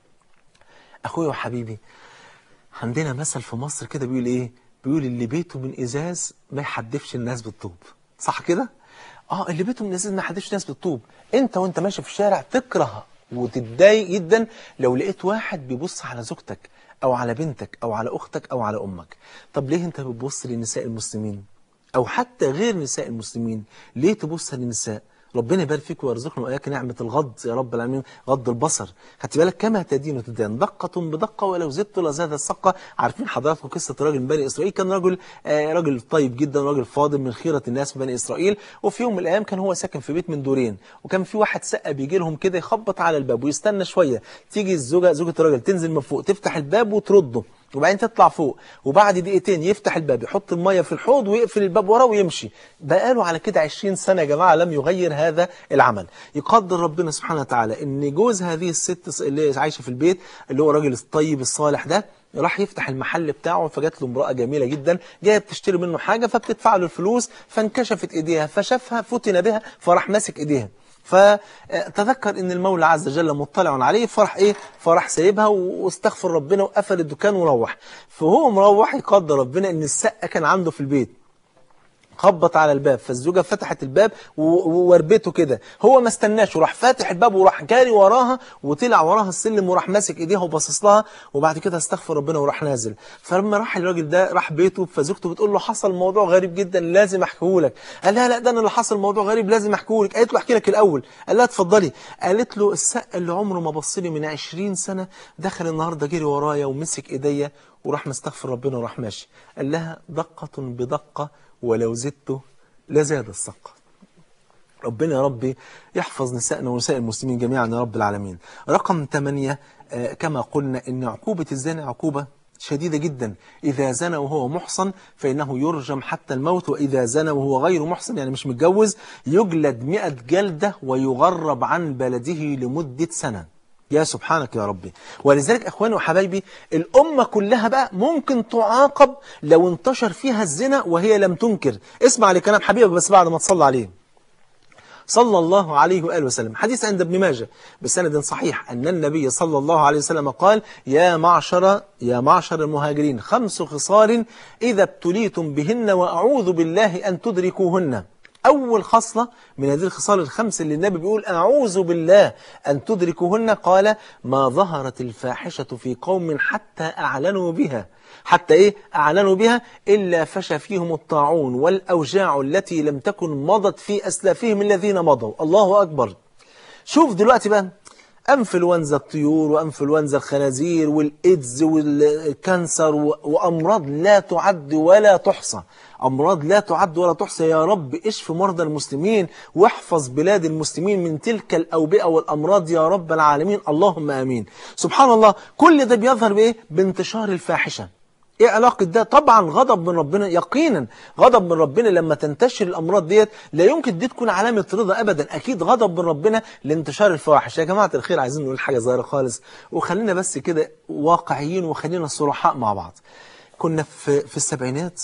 أخويا وحبيبي عندنا مثل في مصر كده بيقول إيه بيقول اللي بيته من إزاز ما يحدفش الناس بالطوب صح كده اه اللي بيته من إزاز ما يحدفش الناس بالطوب انت وانت ماشي في الشارع تكره وتتضايق جدا لو لقيت واحد بيبص على زوجتك او على بنتك او على اختك او على امك طب ليه انت بتبص لنساء المسلمين او حتى غير نساء المسلمين ليه تبص للنساء ربنا يبارك فيك ويرزقنا واياك نعمه الغض يا رب العالمين غض البصر خدت بالك كما تدين تدان دقه بدقه ولو زدت لزاد السقه عارفين حضراتكم قصه راجل من بني اسرائيل كان رجل آه راجل طيب جدا راجل فاضل من خيره الناس من بني اسرائيل وفي يوم من الايام كان هو ساكن في بيت من دورين وكان في واحد سقه بيجي لهم كده يخبط على الباب ويستنى شويه تيجي الزوجه زوجه الراجل تنزل من فوق تفتح الباب وترده وبعدين تطلع فوق وبعد دقيقتين يفتح الباب يحط المية في الحوض ويقفل الباب وراه ويمشي بقاله على كده 20 سنة يا جماعة لم يغير هذا العمل يقدر ربنا سبحانه وتعالى ان جوز هذه الست اللي عايشة في البيت اللي هو الراجل الطيب الصالح ده راح يفتح المحل بتاعه فجات له امرأة جميلة جدا جاية بتشتري منه حاجة فبتدفع له الفلوس فانكشفت ايديها فشافها فتن بها فراح ماسك ايديها فتذكر ان المولى عز وجل مطلع عليه فرح ايه فرح سايبها واستغفر ربنا وقفل الدكان وروح فهو مروح يقدر ربنا ان السقه كان عنده في البيت خبط على الباب فالزوجة فتحت الباب ووربته كده هو ما استناش وراح فاتح الباب وراح جاري وراها وطلع وراها السلم وراح ماسك ايديها وباصص لها وبعد كده استغفر ربنا وراح نازل فلما راح الراجل ده راح بيته فزوجته بتقول له حصل موضوع غريب جدا لازم احكيه لك قال لها لا ده انا اللي حصل موضوع غريب لازم احكيه لك قالت له احكي لك الاول قال لها اتفضلي قالت له السقه اللي عمره ما بص لي من 20 سنه دخل النهارده جري ورايا ومسك ايديا وراح مستغفر ربنا وراح ماشي قال لها دقه بدقه ولو زدت لزاد السقة ربنا يا ربي يحفظ نسائنا ونساء المسلمين جميعا يا رب العالمين رقم 8 آه كما قلنا ان عقوبة الزنا عقوبة شديدة جدا إذا زنى وهو محصن فإنه يرجم حتى الموت وإذا زنى وهو غير محصن يعني مش متجوز يجلد مئة جلدة ويغرب عن بلده لمدة سنة يا سبحانك يا ربي ولذلك أخواني وحبايبي الأمة كلها بقى ممكن تعاقب لو انتشر فيها الزنا وهي لم تنكر اسمع لكلام حبيبك بس بعد ما تصلى عليه صلى الله عليه وآله وسلم حديث عند ابن ماجه بسند صحيح أن النبي صلى الله عليه وسلم قال يا معشر يا معشر المهاجرين خمس خصال إذا ابتليتم بهن وأعوذ بالله أن تدركوهن أول خصلة من هذه الخصال الخمس اللي النبي بيقول أعوذ بالله أن تدركوهن قال ما ظهرت الفاحشة في قوم حتى أعلنوا بها حتى إيه أعلنوا بها إلا فشى فيهم الطاعون والأوجاع التي لم تكن مضت في أسلافهم الذين مضوا الله أكبر شوف دلوقتي بقى انفلونزا الطيور وانفلونزا الخنازير والايدز والكانسر وامراض لا تعد ولا تحصى امراض لا تعد ولا تحصى يا رب اشف مرضى المسلمين واحفظ بلاد المسلمين من تلك الاوبئه والامراض يا رب العالمين اللهم امين سبحان الله كل ده بيظهر بايه بانتشار الفاحشه ايه علاقة ده طبعا غضب من ربنا يقينا غضب من ربنا لما تنتشر الامراض ديت لا يمكن دي تكون علامة رضا ابدا اكيد غضب من ربنا لانتشار الفواحش يا جماعة الخير عايزين نقول حاجة صغيرة خالص وخلينا بس كده واقعيين وخلينا صرحاء مع بعض كنا في في السبعينات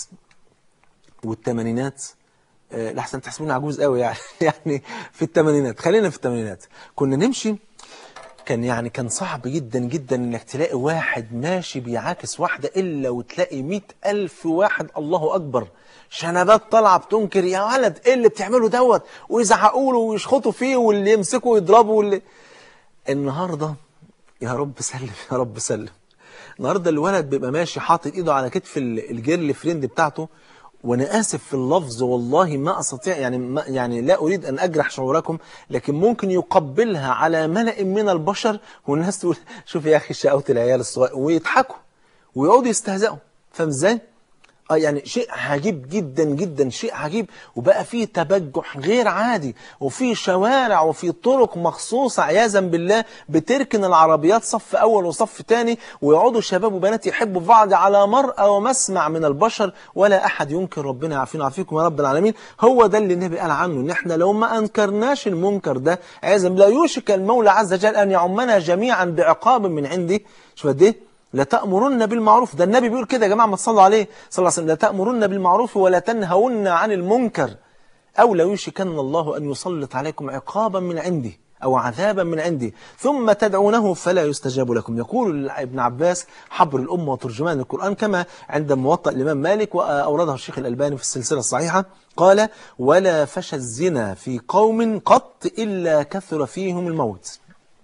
والثمانينات أه لحسن تحسبوني عجوز قوي يعني يعني في الثمانينات خلينا في الثمانينات كنا نمشي كان يعني كان صعب جدا جدا انك تلاقي واحد ماشي بيعاكس واحدة الا وتلاقي مئة الف واحد الله اكبر شنبات طالعة بتنكر يا ولد ايه اللي بتعمله دوت ويزعقوا له ويشخطوا فيه واللي يمسكوا يضربوا واللي النهاردة يا رب سلم يا رب سلم النهارده الولد بيبقى ماشي حاطط ايده على كتف ال- الجيرل فريند بتاعته وانا اسف في اللفظ والله ما استطيع يعني ما يعني لا اريد ان اجرح شعوركم لكن ممكن يقبلها على ملأ من البشر والناس تقول شوف يا اخي شقاوة العيال الصغير ويضحكوا ويقعدوا يستهزئوا فاهم ازاي؟ اه يعني شيء عجيب جدا جدا شيء عجيب وبقى فيه تبجح غير عادي وفي شوارع وفي طرق مخصوصة عياذا بالله بتركن العربيات صف أول وصف تاني ويقعدوا شباب وبنات يحبوا بعض على مرأى ومسمع من البشر ولا أحد ينكر ربنا يعافينا ويعافيكم يا رب العالمين هو ده اللي النبي قال عنه إن إحنا لو ما أنكرناش المنكر ده عياذا بالله يوشك المولى عز وجل أن يعمنا جميعا بعقاب من عنده شوف قد إيه لتأمرن بالمعروف ده النبي بيقول كده يا جماعة ما تصلوا عليه صلى الله عليه وسلم لتأمرن بالمعروف ولا تنهون عن المنكر أو لا يوشكن الله أن يسلط عليكم عقابا من عنده أو عذابا من عندي ثم تدعونه فلا يستجاب لكم يقول ابن عباس حبر الأمة وترجمان القرآن كما عند موطأ الإمام مالك وأورده الشيخ الألباني في السلسلة الصحيحة قال ولا فشى الزنا في قوم قط إلا كثر فيهم الموت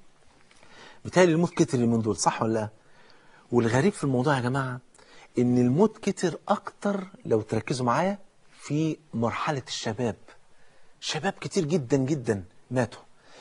بالتالي الموت كتر من دول صح ولا لا والغريب في الموضوع يا جماعة ان الموت كتر اكتر لو تركزوا معايا في مرحلة الشباب شباب كتير جدا جدا ماتوا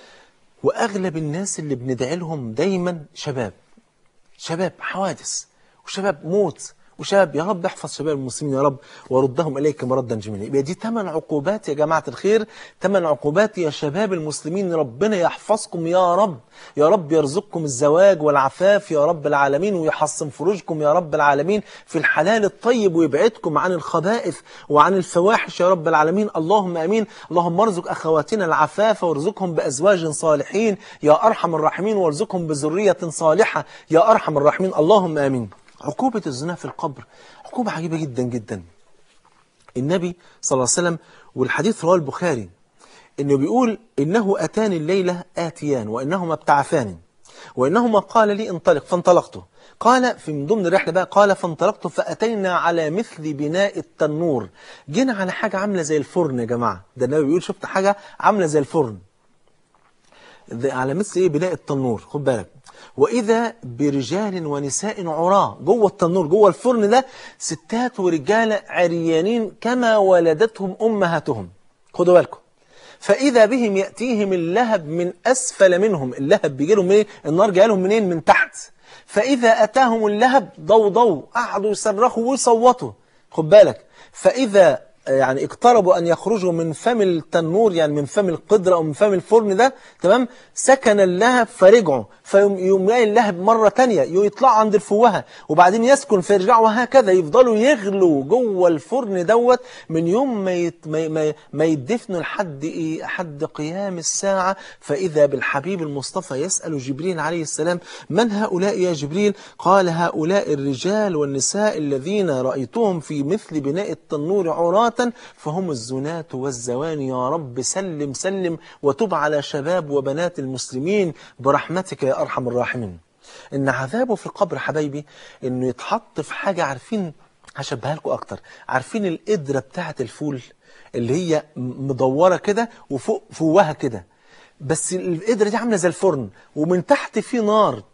واغلب الناس اللي بندعي لهم دايما شباب شباب حوادث وشباب موت وشباب يا رب احفظ شباب المسلمين يا رب وردهم اليك مردا جميلا يبقى دي ثمان عقوبات يا جماعه الخير ثمان عقوبات يا شباب المسلمين ربنا يحفظكم يا رب يا رب يرزقكم الزواج والعفاف يا رب العالمين ويحصن فروجكم يا رب العالمين في الحلال الطيب ويبعدكم عن الخبائث وعن الفواحش يا رب العالمين اللهم امين اللهم ارزق اخواتنا العفاف وارزقهم بازواج صالحين يا ارحم الراحمين وارزقهم بذريه صالحه يا ارحم الراحمين اللهم امين عقوبة الزنا في القبر عقوبة عجيبة جدا جدا النبي صلى الله عليه وسلم والحديث رواه البخاري انه بيقول انه اتاني الليلة اتيان وانهما ابتعثان وانهما قال لي انطلق فانطلقت قال في من ضمن الرحلة بقى قال فانطلقت فأتينا على مثل بناء التنور جينا على حاجة عاملة زي الفرن يا جماعة ده النبي بيقول شفت حاجة عاملة زي الفرن ده على مثل ايه بناء التنور خد بالك واذا برجال ونساء عراة جوه التنور جوه الفرن ده ستات ورجاله عريانين كما ولدتهم امهاتهم خدوا بالكم فاذا بهم ياتيهم اللهب من اسفل منهم اللهب بيجي لهم ايه النار جايه لهم منين من تحت فاذا اتاهم اللهب ضوضوا قعدوا يصرخوا ويصوتوا خد بالك فاذا يعني اقتربوا أن يخرجوا من فم التنور يعني من فم القدرة أو من فم الفرن ده تمام سكن اللهب فرجعوا فيقوم يلاقي اللهب مرة تانية يطلعوا عند الفوهة وبعدين يسكن فيرجعوا وهكذا يفضلوا يغلوا جوه الفرن دوت من يوم ما يت ما ما, ما يدفنوا لحد إيه حد قيام الساعة فإذا بالحبيب المصطفى يسأل جبريل عليه السلام من هؤلاء يا جبريل قال هؤلاء الرجال والنساء الذين رأيتهم في مثل بناء التنور عراة فهم الزناة والزواني يا رب سلم سلم وتب على شباب وبنات المسلمين برحمتك يا أرحم الراحمين إن عذابه في القبر حبايبي إنه يتحط في حاجة عارفين هشبهها لكم أكتر عارفين القدرة بتاعة الفول اللي هي مدورة كده وفوق فوها كده بس القدرة دي عاملة زي الفرن ومن تحت في نار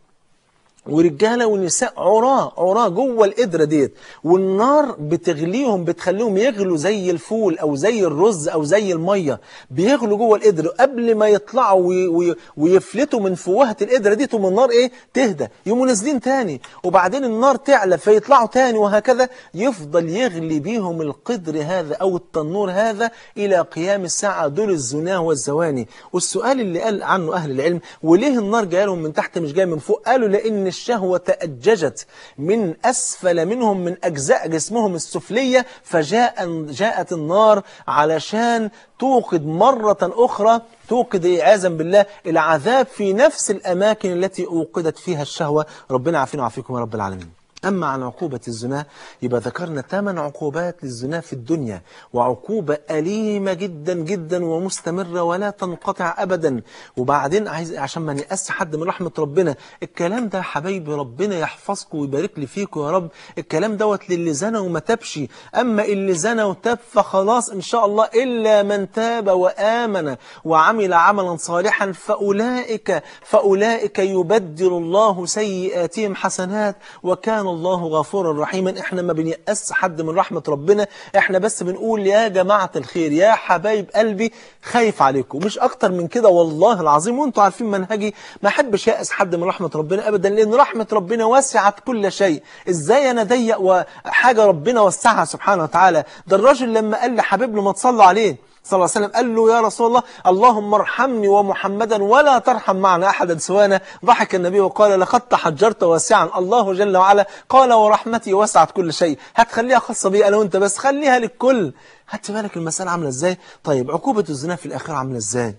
ورجاله ونساء عراة عراة جوه القدره ديت والنار بتغليهم بتخليهم يغلوا زي الفول او زي الرز او زي الميه بيغلوا جوه القدره قبل ما يطلعوا وي وي ويفلتوا من فوهه القدره دي ثم النار ايه تهدى يقوموا نازلين تاني وبعدين النار تعلى فيطلعوا تاني وهكذا يفضل يغلي بيهم القدر هذا او التنور هذا الى قيام الساعه دول الزناه والزواني والسؤال اللي قال عنه اهل العلم وليه النار جايه لهم من تحت مش جايه من فوق قالوا لان الشهوة تأججت من أسفل منهم من أجزاء جسمهم السفلية فجاء جاءت النار علشان توقد مرة أخرى توقد عياذا بالله العذاب في نفس الأماكن التي أوقدت فيها الشهوة ربنا عافينا وعافيكم يا رب العالمين أما عن عقوبة الزنا يبقى ذكرنا ثمان عقوبات للزنا في الدنيا وعقوبة أليمة جدا جدا ومستمرة ولا تنقطع أبدا وبعدين عايز عشان ما نيأس حد من رحمة ربنا الكلام ده حبايبي ربنا يحفظكم ويبارك لي فيكم يا رب الكلام دوت للي زنى وما تابش أما اللي زنى وتاب فخلاص إن شاء الله إلا من تاب وآمن وعمل عملا صالحا فأولئك فأولئك يبدل الله سيئاتهم حسنات وكان الله غفورا رحيما احنا ما بنيأس حد من رحمة ربنا احنا بس بنقول يا جماعة الخير يا حبايب قلبي خايف عليكم مش اكتر من كده والله العظيم وانتوا عارفين منهجي ما احبش يأس حد من رحمة ربنا ابدا لان رحمة ربنا وسعت كل شيء ازاي انا ضيق وحاجة ربنا وسعها سبحانه وتعالى ده الراجل لما قال لحبيب له ما تصلى عليه صلى الله عليه وسلم قال له يا رسول الله اللهم ارحمني ومحمدا ولا ترحم معنا أحدا سوانا ضحك النبي وقال لقد تحجرت واسعا الله جل وعلا قال ورحمتي وسعت كل شيء هتخليها خاصة بي أنا وانت بس خليها للكل هات بالك المسألة عاملة ازاي طيب عقوبة الزنا في الآخرة عاملة ازاي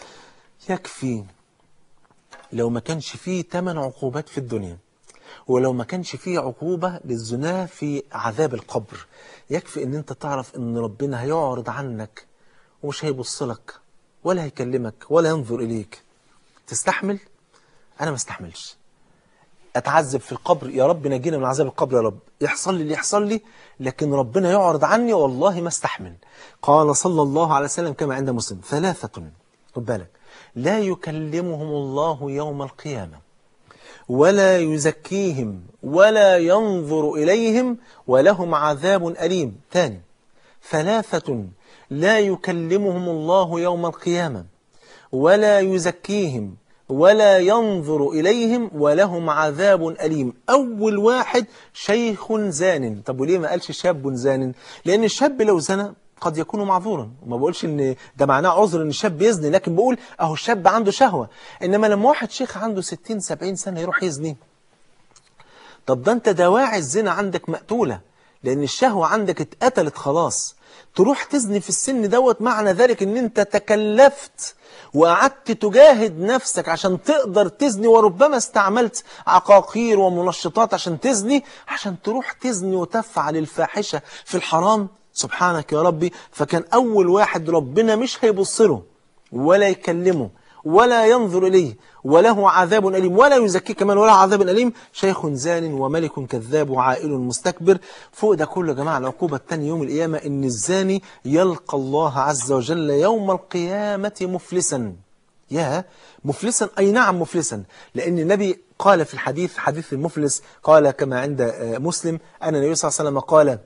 يكفي لو ما كانش فيه ثمان عقوبات في الدنيا ولو ما كانش فيه عقوبة للزنا في عذاب القبر يكفي ان انت تعرف ان ربنا هيعرض عنك ومش هيبص لك ولا هيكلمك ولا ينظر إليك تستحمل أنا ما استحملش أتعذب في القبر يا رب نجينا من عذاب القبر يا رب يحصل لي اللي يحصل لي لكن ربنا يعرض عني والله ما استحمل قال صلى الله عليه وسلم كما عند مسلم ثلاثة خد بالك لا يكلمهم الله يوم القيامة ولا يزكيهم ولا ينظر إليهم ولهم عذاب أليم ثاني ثلاثة لا يكلمهم الله يوم القيامة ولا يزكيهم ولا ينظر إليهم ولهم عذاب أليم أول واحد شيخ زان طب وليه ما قالش شاب زان لأن الشاب لو زنى قد يكون معذورا وما بقولش ان ده معناه عذر ان الشاب يزني لكن بقول اهو الشاب عنده شهوة انما لما واحد شيخ عنده 60 70 سنة يروح يزني طب ده انت دواعي الزنا عندك مقتولة لان الشهوة عندك اتقتلت خلاص تروح تزني في السن دوت معنى ذلك ان انت تكلفت وقعدت تجاهد نفسك عشان تقدر تزني وربما استعملت عقاقير ومنشطات عشان تزني عشان تروح تزني وتفعل الفاحشة في الحرام سبحانك يا ربي فكان أول واحد ربنا مش هيبص له ولا يكلمه ولا ينظر إليه وله عذاب أليم ولا يزكيه كمان ولا عذاب أليم شيخ زان وملك كذاب وعائل مستكبر فوق ده كله يا جماعة العقوبة الثانية يوم القيامة إن الزاني يلقى الله عز وجل يوم القيامة مفلسا يا مفلسا أي نعم مفلسا لأن النبي قال في الحديث حديث المفلس قال كما عند مسلم أن النبي صلى الله عليه وسلم قال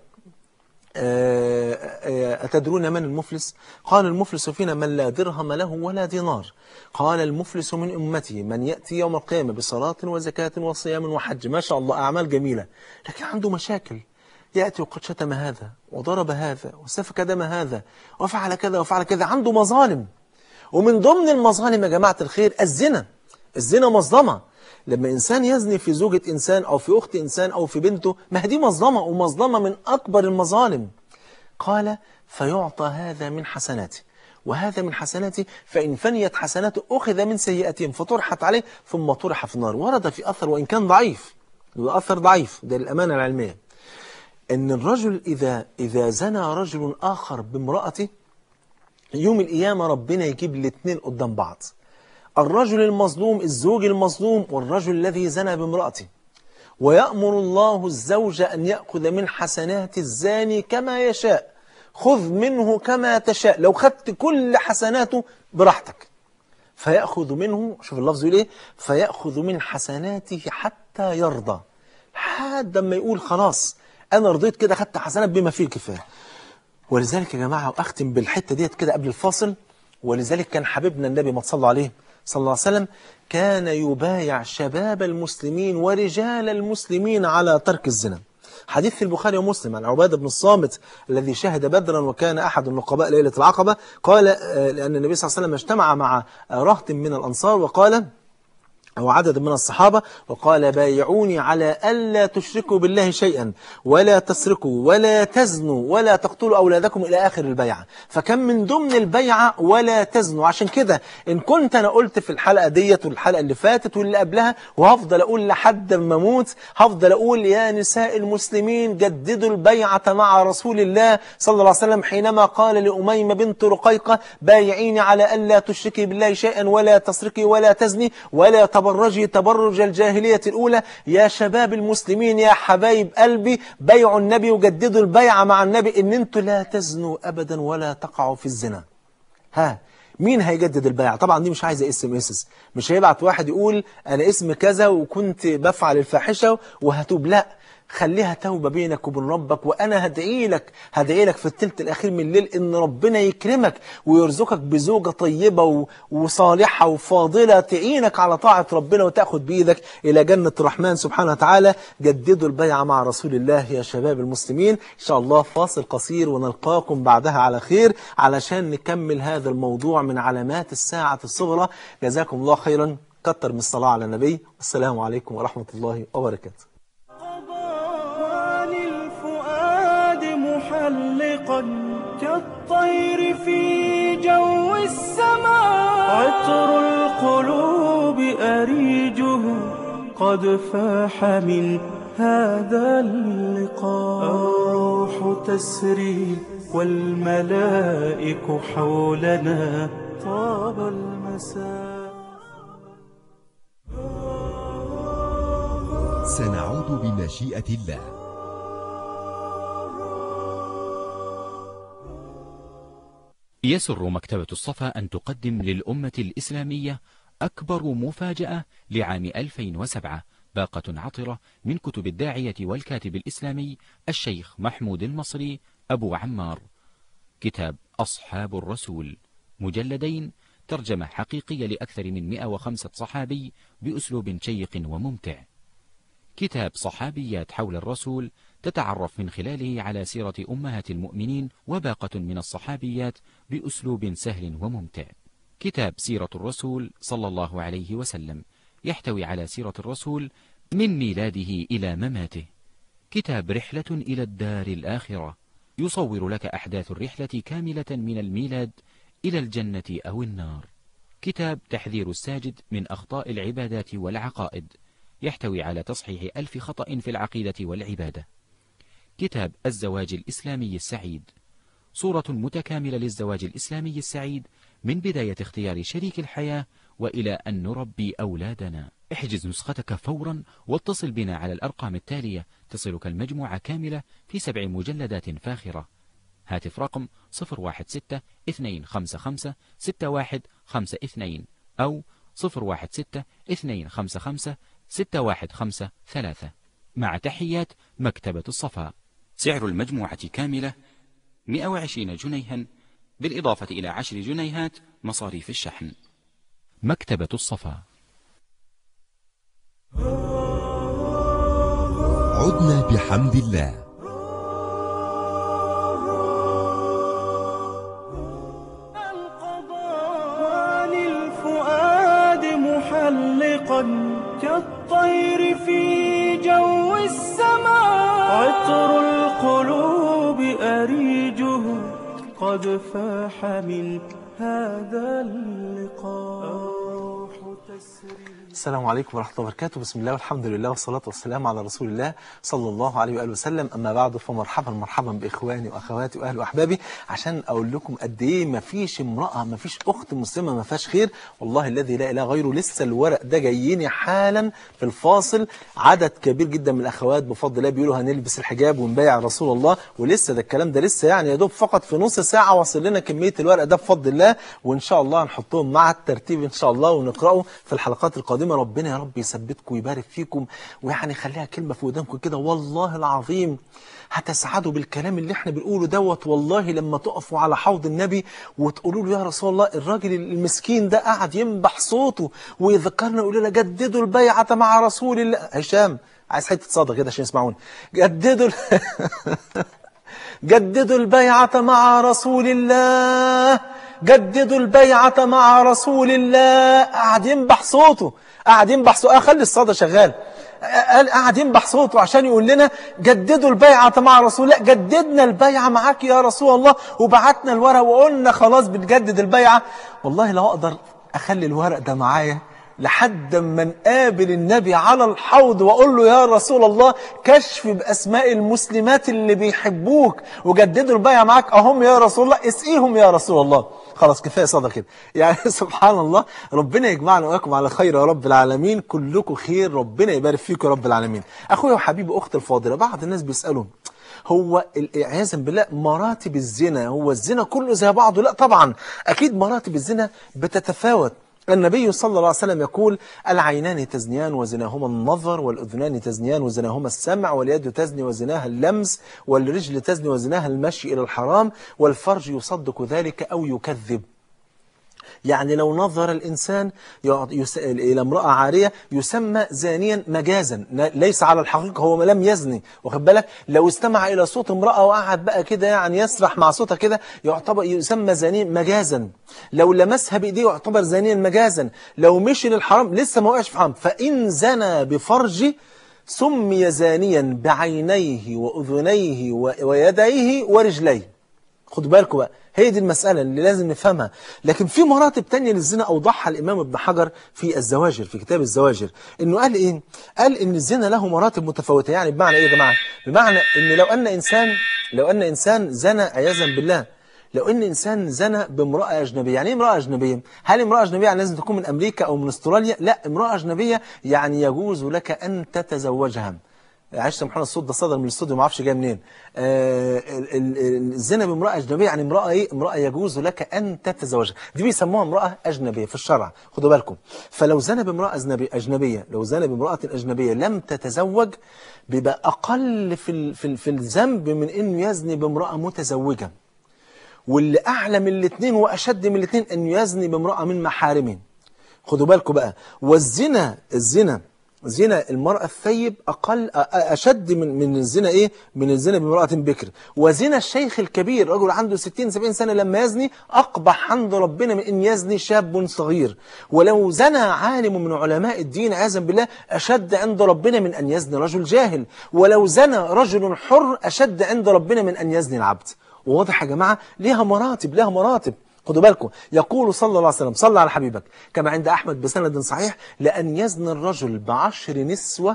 أتدرون من المفلس قال المفلس فينا من لا درهم له ولا دينار قال المفلس من أمتي من يأتي يوم القيامة بصلاة وزكاة وصيام وحج ما شاء الله أعمال جميلة لكن عنده مشاكل يأتي وقد شتم هذا وضرب هذا وسفك دم هذا وفعل كذا وفعل كذا عنده مظالم ومن ضمن المظالم يا جماعة الخير الزنا الزنا مظلمة لما إنسان يزني في زوجة إنسان أو في أخت إنسان أو في بنته ما دي مظلمة ومظلمة من أكبر المظالم قال فيعطى هذا من حسناته وهذا من حسناته فإن فنيت حسناته أخذ من سيئاتهم فطرحت عليه ثم طرح في النار ورد في أثر وإن كان ضعيف أثر ضعيف ده الأمانة العلمية أن الرجل إذا, إذا زنى رجل آخر بامرأته يوم القيامة ربنا يجيب الاثنين قدام بعض الرجل المظلوم الزوج المظلوم والرجل الذي زنى بامرأته ويأمر الله الزوج أن يأخذ من حسنات الزاني كما يشاء خذ منه كما تشاء لو خدت كل حسناته براحتك فيأخذ منه شوف اللفظ يقول ايه فيأخذ من حسناته حتى يرضى حتى ما يقول خلاص أنا رضيت كده خدت حسنات بما فيه الكفاية ولذلك يا جماعة وأختم بالحتة ديت كده قبل الفاصل ولذلك كان حبيبنا النبي ما تصلى عليه صلى الله عليه وسلم كان يبايع شباب المسلمين ورجال المسلمين على ترك الزنا حديث في البخاري ومسلم عن عبادة بن الصامت الذي شهد بدرا وكان أحد النقباء ليلة العقبة قال لأن النبي صلى الله عليه وسلم اجتمع مع رهط من الأنصار وقال أو عدد من الصحابة وقال بايعوني على ألا تشركوا بالله شيئا ولا تسرقوا ولا تزنوا ولا تقتلوا أولادكم إلى آخر البيعة فكان من ضمن البيعة ولا تزنوا عشان كده إن كنت أنا قلت في الحلقة ديت والحلقة اللي فاتت واللي قبلها وهفضل أقول لحد ما أموت هفضل أقول يا نساء المسلمين جددوا البيعة مع رسول الله صلى الله عليه وسلم حينما قال لأميمة بنت رقيقة بايعيني على ألا تشركي بالله شيئا ولا تسرقي ولا تزني ولا تبرجي تبرج الجاهلية الأولى يا شباب المسلمين يا حبايب قلبي بيعوا النبي وجددوا البيعة مع النبي إن أنتوا لا تزنوا أبدا ولا تقعوا في الزنا ها مين هيجدد البيعة طبعا دي مش عايزة اسم اسس مش هيبعت واحد يقول أنا اسم كذا وكنت بفعل الفاحشة وهتوب لا خليها توبة بينك وبين ربك وأنا هدعي لك هدعي لك في الثلث الأخير من الليل إن ربنا يكرمك ويرزقك بزوجة طيبة و- وصالحة وفاضلة تعينك على طاعة ربنا وتأخذ بإيدك إلى جنة الرحمن سبحانه وتعالى جددوا البيعة مع رسول الله يا شباب المسلمين إن شاء الله فاصل قصير ونلقاكم بعدها على خير علشان نكمل هذا الموضوع من علامات الساعة الصغرى جزاكم الله خيرا كتر من الصلاة على النبي والسلام عليكم ورحمة الله وبركاته قضى للفؤاد محلقا كالطير في جو السماء عطر القلوب أريجه قد فاح من هذا اللقاء الروح تسري والملائك حولنا طاب المساء سنعود بمشيئة الله يسر مكتبة الصفا أن تقدم للأمة الإسلامية أكبر مفاجأة لعام 2007 باقة عطرة من كتب الداعية والكاتب الإسلامي الشيخ محمود المصري أبو عمار كتاب أصحاب الرسول مجلدين ترجمة حقيقية لأكثر من 105 صحابي بأسلوب شيق وممتع كتاب صحابيات حول الرسول تتعرف من خلاله على سيرة أمهات المؤمنين وباقة من الصحابيات بأسلوب سهل وممتع كتاب سيرة الرسول صلى الله عليه وسلم يحتوي على سيرة الرسول من ميلاده إلى مماته كتاب رحلة إلى الدار الآخرة يصور لك أحداث الرحلة كاملة من الميلاد إلى الجنة أو النار كتاب تحذير الساجد من أخطاء العبادات والعقائد يحتوي على تصحيح ألف خطأ في العقيدة والعبادة كتاب الزواج الإسلامي السعيد صورة متكاملة للزواج الإسلامي السعيد من بداية اختيار شريك الحياة وإلى أن نربي أولادنا احجز نسختك فورا واتصل بنا على الأرقام التالية تصلك المجموعة كاملة في سبع مجلدات فاخرة هاتف رقم 016-255-6152 أو 016-255-6153 مع تحيات مكتبة الصفا سعر المجموعة كاملة 120 جنيها بالإضافة إلى 10 جنيهات مصاريف الشحن مكتبة الصفا عدنا بحمد الله القضاء للفؤاد محلقا كالطير في جو السماء عطر القلوب أريجه قد فاح من هذا اللقاء الروح تسري السلام عليكم ورحمة الله وبركاته بسم الله والحمد لله والصلاة والسلام على رسول الله صلى الله عليه وآله وسلم أما بعد فمرحبا مرحبا بإخواني وأخواتي وأهل وأحبابي عشان أقول لكم قد إيه ما فيش امرأة ما فيش أخت مسلمة ما فيهاش خير والله الذي لا إله غيره لسه الورق ده جاييني حالا في الفاصل عدد كبير جدا من الأخوات بفضل الله بيقولوا هنلبس الحجاب ونبايع رسول الله ولسه ده الكلام ده لسه يعني يا دوب فقط في نص ساعة وصل لنا كمية الورق ده بفضل الله وإن شاء الله هنحطهم مع الترتيب إن شاء الله ونقرأه في الحلقات القادمة ربنا يا رب يثبتكم ويبارك فيكم ويعني خليها كلمة في ودانكم كده والله العظيم هتسعدوا بالكلام اللي احنا بنقوله دوت والله لما تقفوا على حوض النبي وتقولوا له يا رسول الله الراجل المسكين ده قاعد ينبح صوته ويذكرنا يقول لنا جددوا البيعة مع رسول الله هشام عايز حته صدى كده عشان يسمعوني جددوا ال- جددوا البيعة مع رسول الله جددوا البيعة مع رسول الله قاعد ينبح صوته قاعد ينبح صوته خلي الصدى شغال قال قاعد ينبح صوته عشان يقول لنا جددوا البيعة مع رسول الله جددنا البيعة معاك يا رسول الله وبعتنا الورق وقلنا خلاص بنجدد البيعة والله لو أقدر أخلي الورق ده معايا لحد ما نقابل النبي على الحوض واقول له يا رسول الله كشف باسماء المسلمات اللي بيحبوك وجددوا البيعه معاك اهم يا رسول الله اسقيهم يا رسول الله خلاص كفايه صدى كده يعني سبحان الله ربنا يجمعنا واياكم على خير يا رب العالمين كلكم خير ربنا يبارك فيكم يا رب العالمين اخويا وحبيبي اختي الفاضله بعض الناس بيسالوا هو عياذا بالله مراتب الزنا هو الزنا كله زي بعضه لا طبعا اكيد مراتب الزنا بتتفاوت النبي صلى الله عليه وسلم يقول العينان تزنيان وزناهما النظر والأذنان تزنيان وزناهما السمع واليد تزني وزناها اللمس والرجل تزني وزناها المشي إلى الحرام والفرج يصدق ذلك أو يكذب يعني لو نظر الإنسان يس... إلى امرأة عارية يسمى زانيا مجازا ليس على الحقيقة هو لم يزني واخد بالك لو استمع إلى صوت امرأة وقعد بقى كده يعني يسرح مع صوتها كده يعتبر يسمى زانيا مجازا لو لمسها بإيديه يعتبر زانيا مجازا لو مشي للحرام لسه ما وقعش في حرام فإن زنى بفرجه سمي زانيا بعينيه وأذنيه ويديه ورجليه خدوا بالكم بقى هي دي المسألة اللي لازم نفهمها لكن في مراتب تانية للزنا أوضحها الإمام ابن حجر في الزواجر في كتاب الزواجر إنه قال إيه قال إن الزنا له مراتب متفاوتة يعني بمعنى إيه يا جماعة بمعنى إن لو أن إنسان لو أن إنسان زنى عياذا بالله لو ان انسان زنى بامراه اجنبيه يعني ايه امراه اجنبيه هل امراه اجنبيه يعني لازم تكون من امريكا او من استراليا لا امراه اجنبيه يعني يجوز لك ان تتزوجها عايش سبحان الصوت ده صدر من الاستوديو ما اعرفش جاي منين آه الزنا بامراه اجنبيه يعني امراه ايه امراه يجوز لك ان تتزوجها دي بيسموها امراه اجنبيه في الشرع خدوا بالكم فلو زنى بامراه اجنبيه اجنبيه لو زنى بامراه اجنبيه لم تتزوج بيبقى اقل في ال في, ال في الذنب من انه يزني بامراه متزوجه واللي اعلى من الاثنين واشد من الاثنين انه يزني بامراه من محارمه خدوا بالكم بقى والزنا الزنا زنا المرأة الثيب أقل أشد من من الزنا إيه؟ من الزنا بامرأة بكر وزنا الشيخ الكبير رجل عنده 60 70 سنة لما يزني أقبح عند ربنا من أن يزني شاب صغير ولو زنى عالم من علماء الدين عياذا بالله أشد عند ربنا من أن يزني رجل جاهل ولو زنى رجل حر أشد عند ربنا من أن يزني العبد وواضح يا جماعة ليها مراتب ليها مراتب خدوا بالكم يقول صلى الله عليه وسلم صلى على حبيبك كما عند أحمد بسند صحيح لأن يزني الرجل بعشر نسوة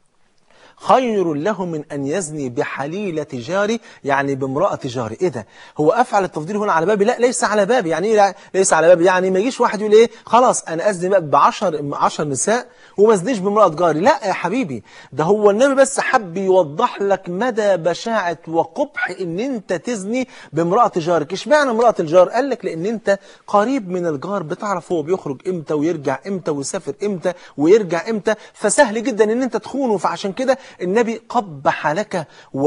خير له من أن يزني بحليلة جاري يعني بامرأة جاري إيه ده هو أفعل التفضيل هنا على بابي لا ليس على بابي يعني إيه ليس على بابي يعني ما يجيش واحد يقول إيه خلاص أنا أزني بقى بعشر عشر نساء وما أزنيش بامرأة جاري لا يا حبيبي ده هو النبي بس حب يوضح لك مدى بشاعة وقبح إن أنت تزني بامرأة جارك اشمعنى امرأة الجار قال لك لأن أنت قريب من الجار بتعرف هو بيخرج إمتى ويرجع إمتى ويسافر إمتى ويرجع إمتى فسهل جدا إن أنت تخونه فعشان كده النبي قبح لك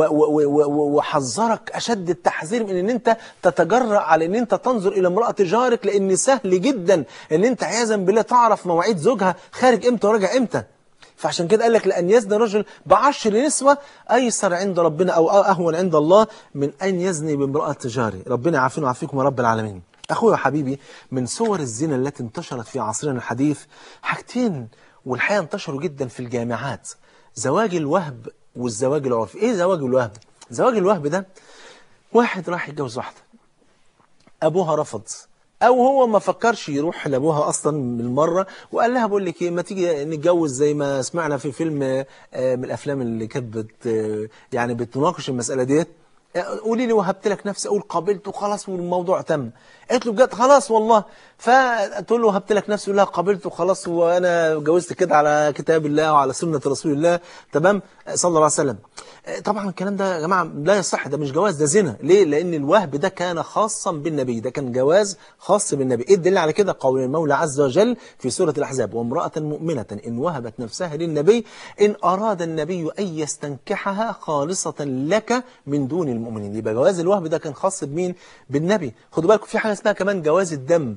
وحذرك أشد التحذير من أن أنت تتجرأ على أن أنت تنظر إلى امرأة جارك لأن سهل جدا أن أنت عياذا بالله تعرف مواعيد زوجها خارج إمتى وراجع إمتى فعشان كده قال لك لأن يزني رجل بعشر نسوة أيسر عند ربنا أو أهون عند الله من أن يزني بامرأة جاري ربنا يعافينا ويعافيكم يا رب العالمين أخويا وحبيبي من صور الزنا التي انتشرت في عصرنا الحديث حاجتين والحقيقة انتشروا جدا في الجامعات زواج الوهب والزواج العرفي ايه زواج الوهب زواج الوهب ده واحد راح يتجوز واحده ابوها رفض او هو ما فكرش يروح لابوها اصلا من المره وقال لها بقول لك ايه ما تيجي نتجوز زي ما سمعنا في فيلم من الافلام اللي كانت بت يعني بتناقش المساله ديت قولي لي وهبت لك نفسي اقول قابلت وخلاص والموضوع تم قالت له بجد خلاص والله فتقول له وهبت لك نفسي يقول لها قابلت وخلاص وانا جوزت كده على كتاب الله وعلى سنه رسول الله تمام صلى الله عليه وسلم طبعا الكلام ده يا جماعه لا يصح ده مش جواز ده زنا ليه لان الوهب ده كان خاصا بالنبي ده كان جواز خاص بالنبي ايه الدليل على كده قول المولى عز وجل في سوره الاحزاب وامراه مؤمنه ان وهبت نفسها للنبي ان اراد النبي ان يستنكحها خالصه لك من دون المؤمنين يبقى جواز الوهب ده كان خاص بمين بالنبي خدوا بالكم في حاجه اسمها كمان جواز الدم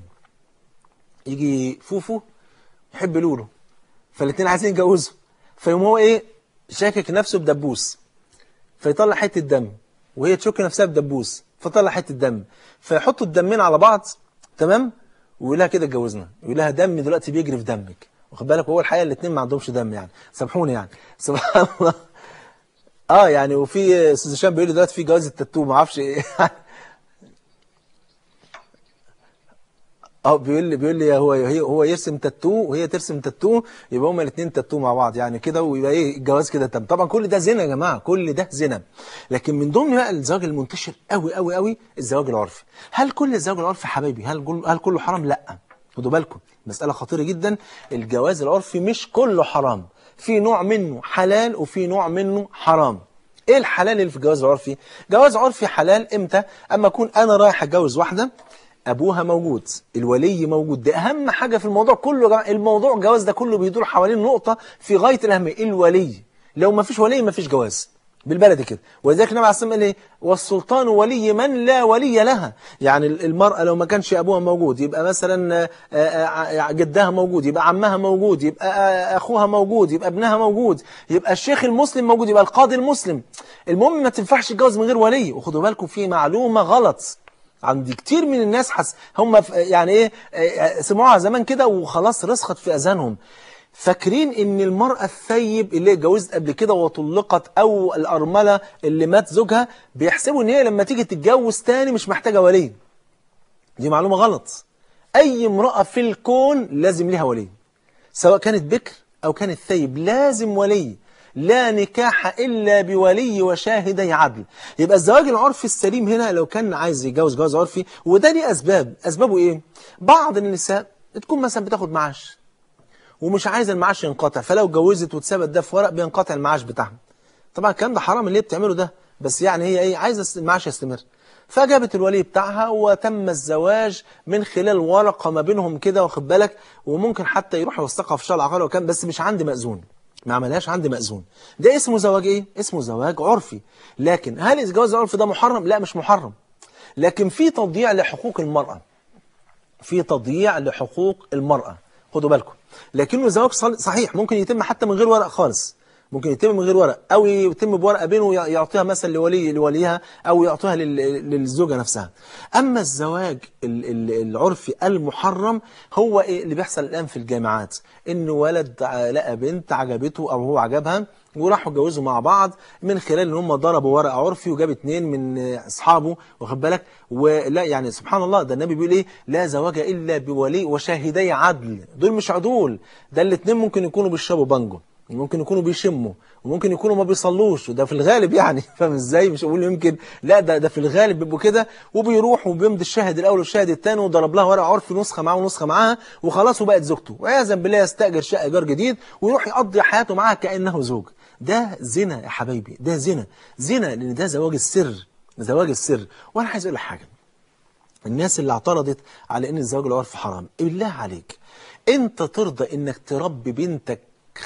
يجي فوفو يحب لولو فالاثنين عايزين يتجوزوا فيقوم هو ايه شاكك نفسه بدبوس فيطلع حته دم وهي تشك نفسها بدبوس فطلع حته دم فيحطوا الدمين على بعض تمام ويقول لها كده اتجوزنا يقول لها دمي دلوقتي بيجري في دمك واخد بالك وهو الحقيقه الاثنين ما عندهمش دم يعني سامحوني يعني سبحان الله اه يعني وفي استاذ هشام بيقول لي دلوقتي في جواز التاتو ما اعرفش ايه اه بيقول لي بيقول لي هو هي هو يرسم تاتو وهي ترسم تاتو يبقى هما الاثنين تاتو مع بعض يعني كده ويبقى ايه الجواز كده تم طبعا كل ده زنا يا جماعه كل ده زنا لكن من ضمن بقى الزواج المنتشر قوي قوي قوي الزواج العرفي هل كل الزواج العرفي حبايبي هل كل- هل كله حرام لا خدوا بالكم مساله خطيره جدا الجواز العرفي مش كله حرام في نوع منه حلال وفي نوع منه حرام ايه الحلال اللي في الجواز العرفي جواز عرفي حلال امتى اما اكون انا رايح اتجوز واحده ابوها موجود الولي موجود ده اهم حاجه في الموضوع كله يا جماعه الموضوع الجواز ده كله بيدور حوالين نقطه في غايه الاهميه الولي لو ما فيش ولي ما فيش جواز بالبلدي كده ولذلك النبي عليه الصلاه والسلام قال ايه والسلطان ولي من لا ولي لها يعني المراه لو ما كانش ابوها موجود يبقى مثلا آه، آه، جدها موجود يبقى عمها موجود يبقى آه، اخوها موجود يبقى ابنها موجود يبقى الشيخ المسلم موجود يبقى القاضي المسلم المهم ما تنفعش تتجوز من غير ولي وخدوا بالكم في معلومه غلط عند كتير من الناس حس هم ف- يعني ايه آه، سمعوها زمان كده وخلاص رسخت في اذهانهم فاكرين ان المرأة الثيب اللي اتجوزت قبل كده وطلقت او الارملة اللي مات زوجها بيحسبوا ان هي لما تيجي تتجوز تاني مش محتاجة ولي دي معلومة غلط اي امرأة في الكون لازم ليها ولي سواء كانت بكر أو كانت ثيب لازم ولي لا نكاح إلا بولي وشاهدي عدل يبقى الزواج العرفي السليم هنا لو كان عايز يتجوز جواز عرفي وده ليه أسباب أسبابه إيه؟ بعض النساء تكون مثلا بتاخد معاش ومش عايزه المعاش ينقطع فلو اتجوزت واتثبت ده في ورق بينقطع المعاش بتاعها طبعا الكلام ده حرام اللي هي بتعمله ده بس يعني هي ايه عايزه المعاش يستمر فجابت الولي بتاعها وتم الزواج من خلال ورقه ما بينهم كده واخد بالك وممكن حتى يروح يوثقها في شرع العقار وكان بس مش عندي مأذون ما عملهاش عندي مأذون ده اسمه زواج ايه اسمه زواج عرفي لكن هل الجواز العرفي ده محرم لا مش محرم لكن في تضييع لحقوق المرأة في تضييع لحقوق المرأة خدوا بالكم لكنه زواج صل- صحيح ممكن يتم حتى من غير ورق خالص ممكن يتم من غير ورق او يتم بورقه بينه ويع- يعطيها مثلا لولي لوليها او يعطيها لل- للزوجه نفسها اما الزواج ال- ال- العرفي المحرم هو ايه اللي بيحصل الان في الجامعات ان ولد ع- لقى بنت عجبته او هو عجبها وراحوا اتجوزوا مع بعض من خلال ان هم ضربوا ورق عرفي وجاب اتنين من اصحابه واخد بالك ولا يعني سبحان الله ده النبي بيقول ايه لا زواج الا بولي وشاهدي عدل دول مش عدول ده الاتنين ممكن يكونوا بيشربوا بانجو ممكن يكونوا بيشموا وممكن يكونوا ما بيصلوش وده في الغالب يعني فاهم ازاي مش اقول يمكن لا ده ده في الغالب بيبقوا كده وبيروح وبيمضي الشاهد الاول والشاهد الثاني وضرب لها ورق عرفي نسخه معاه ونسخه معاها وخلاص وبقت زوجته وعياذا بالله يستاجر شقه ايجار جديد ويروح يقضي حياته معاها كانه زوج ده زنا يا حبايبي ده زنا زنا لان ده زواج السر زواج السر وانا عايز اقول لك حاجه الناس اللي اعترضت على ان الزواج العرفي حرام بالله عليك انت ترضى انك تربي بنتك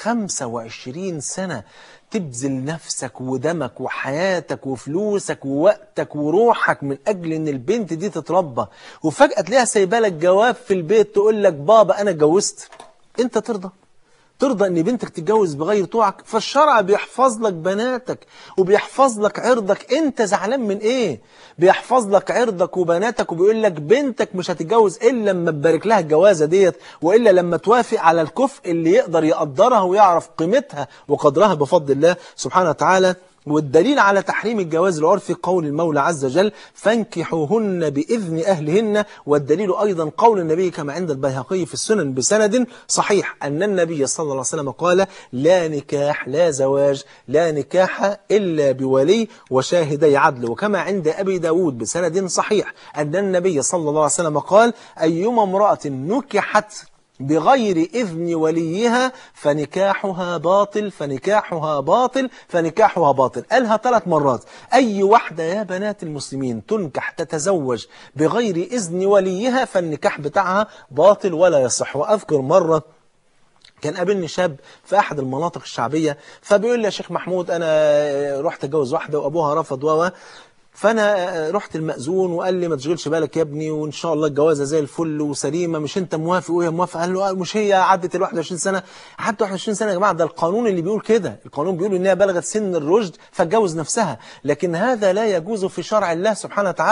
25 سنة تبذل نفسك ودمك وحياتك وفلوسك ووقتك وروحك من أجل إن البنت دي تتربى وفجأة تلاقيها سايبه لك جواب في البيت تقول لك بابا أنا اتجوزت أنت ترضى ترضى ان بنتك تتجوز بغير طوعك فالشرع بيحفظ لك بناتك وبيحفظ لك عرضك انت زعلان من ايه بيحفظ لك عرضك وبناتك وبيقول لك بنتك مش هتتجوز الا لما تبارك لها الجوازه ديت والا لما توافق على الكفء اللي يقدر يقدرها ويعرف قيمتها وقدرها بفضل الله سبحانه وتعالى والدليل على تحريم الجواز العرفي قول المولى عز وجل فانكحوهن بإذن أهلهن والدليل أيضا قول النبي كما عند البيهقي في السنن بسند صحيح أن النبي صلى الله عليه وسلم قال لا نكاح لا زواج لا نكاح إلا بولي وشاهدي عدل وكما عند أبي داود بسند صحيح أن النبي صلى الله عليه وسلم قال أيما امرأة نكحت بغير إذن وليها فنكاحها باطل فنكاحها باطل فنكاحها باطل قالها ثلاث مرات أي واحدة يا بنات المسلمين تنكح تتزوج بغير إذن وليها فالنكاح بتاعها باطل ولا يصح وأذكر مرة كان قابلني شاب في احد المناطق الشعبيه فبيقول لي يا شيخ محمود انا رحت اتجوز واحده وابوها رفض و فانا رحت المأذون وقال لي ما تشغلش بالك يا ابني وان شاء الله الجوازه زي الفل وسليمه مش انت موافق وهي موافقه قال له آه مش هي عدت ال 21 سنه عدت 21 سنه يا جماعه ده القانون اللي بيقول كده القانون بيقول ان هي بلغت سن الرشد فتجوز نفسها لكن هذا لا يجوز في شرع الله سبحانه وتعالى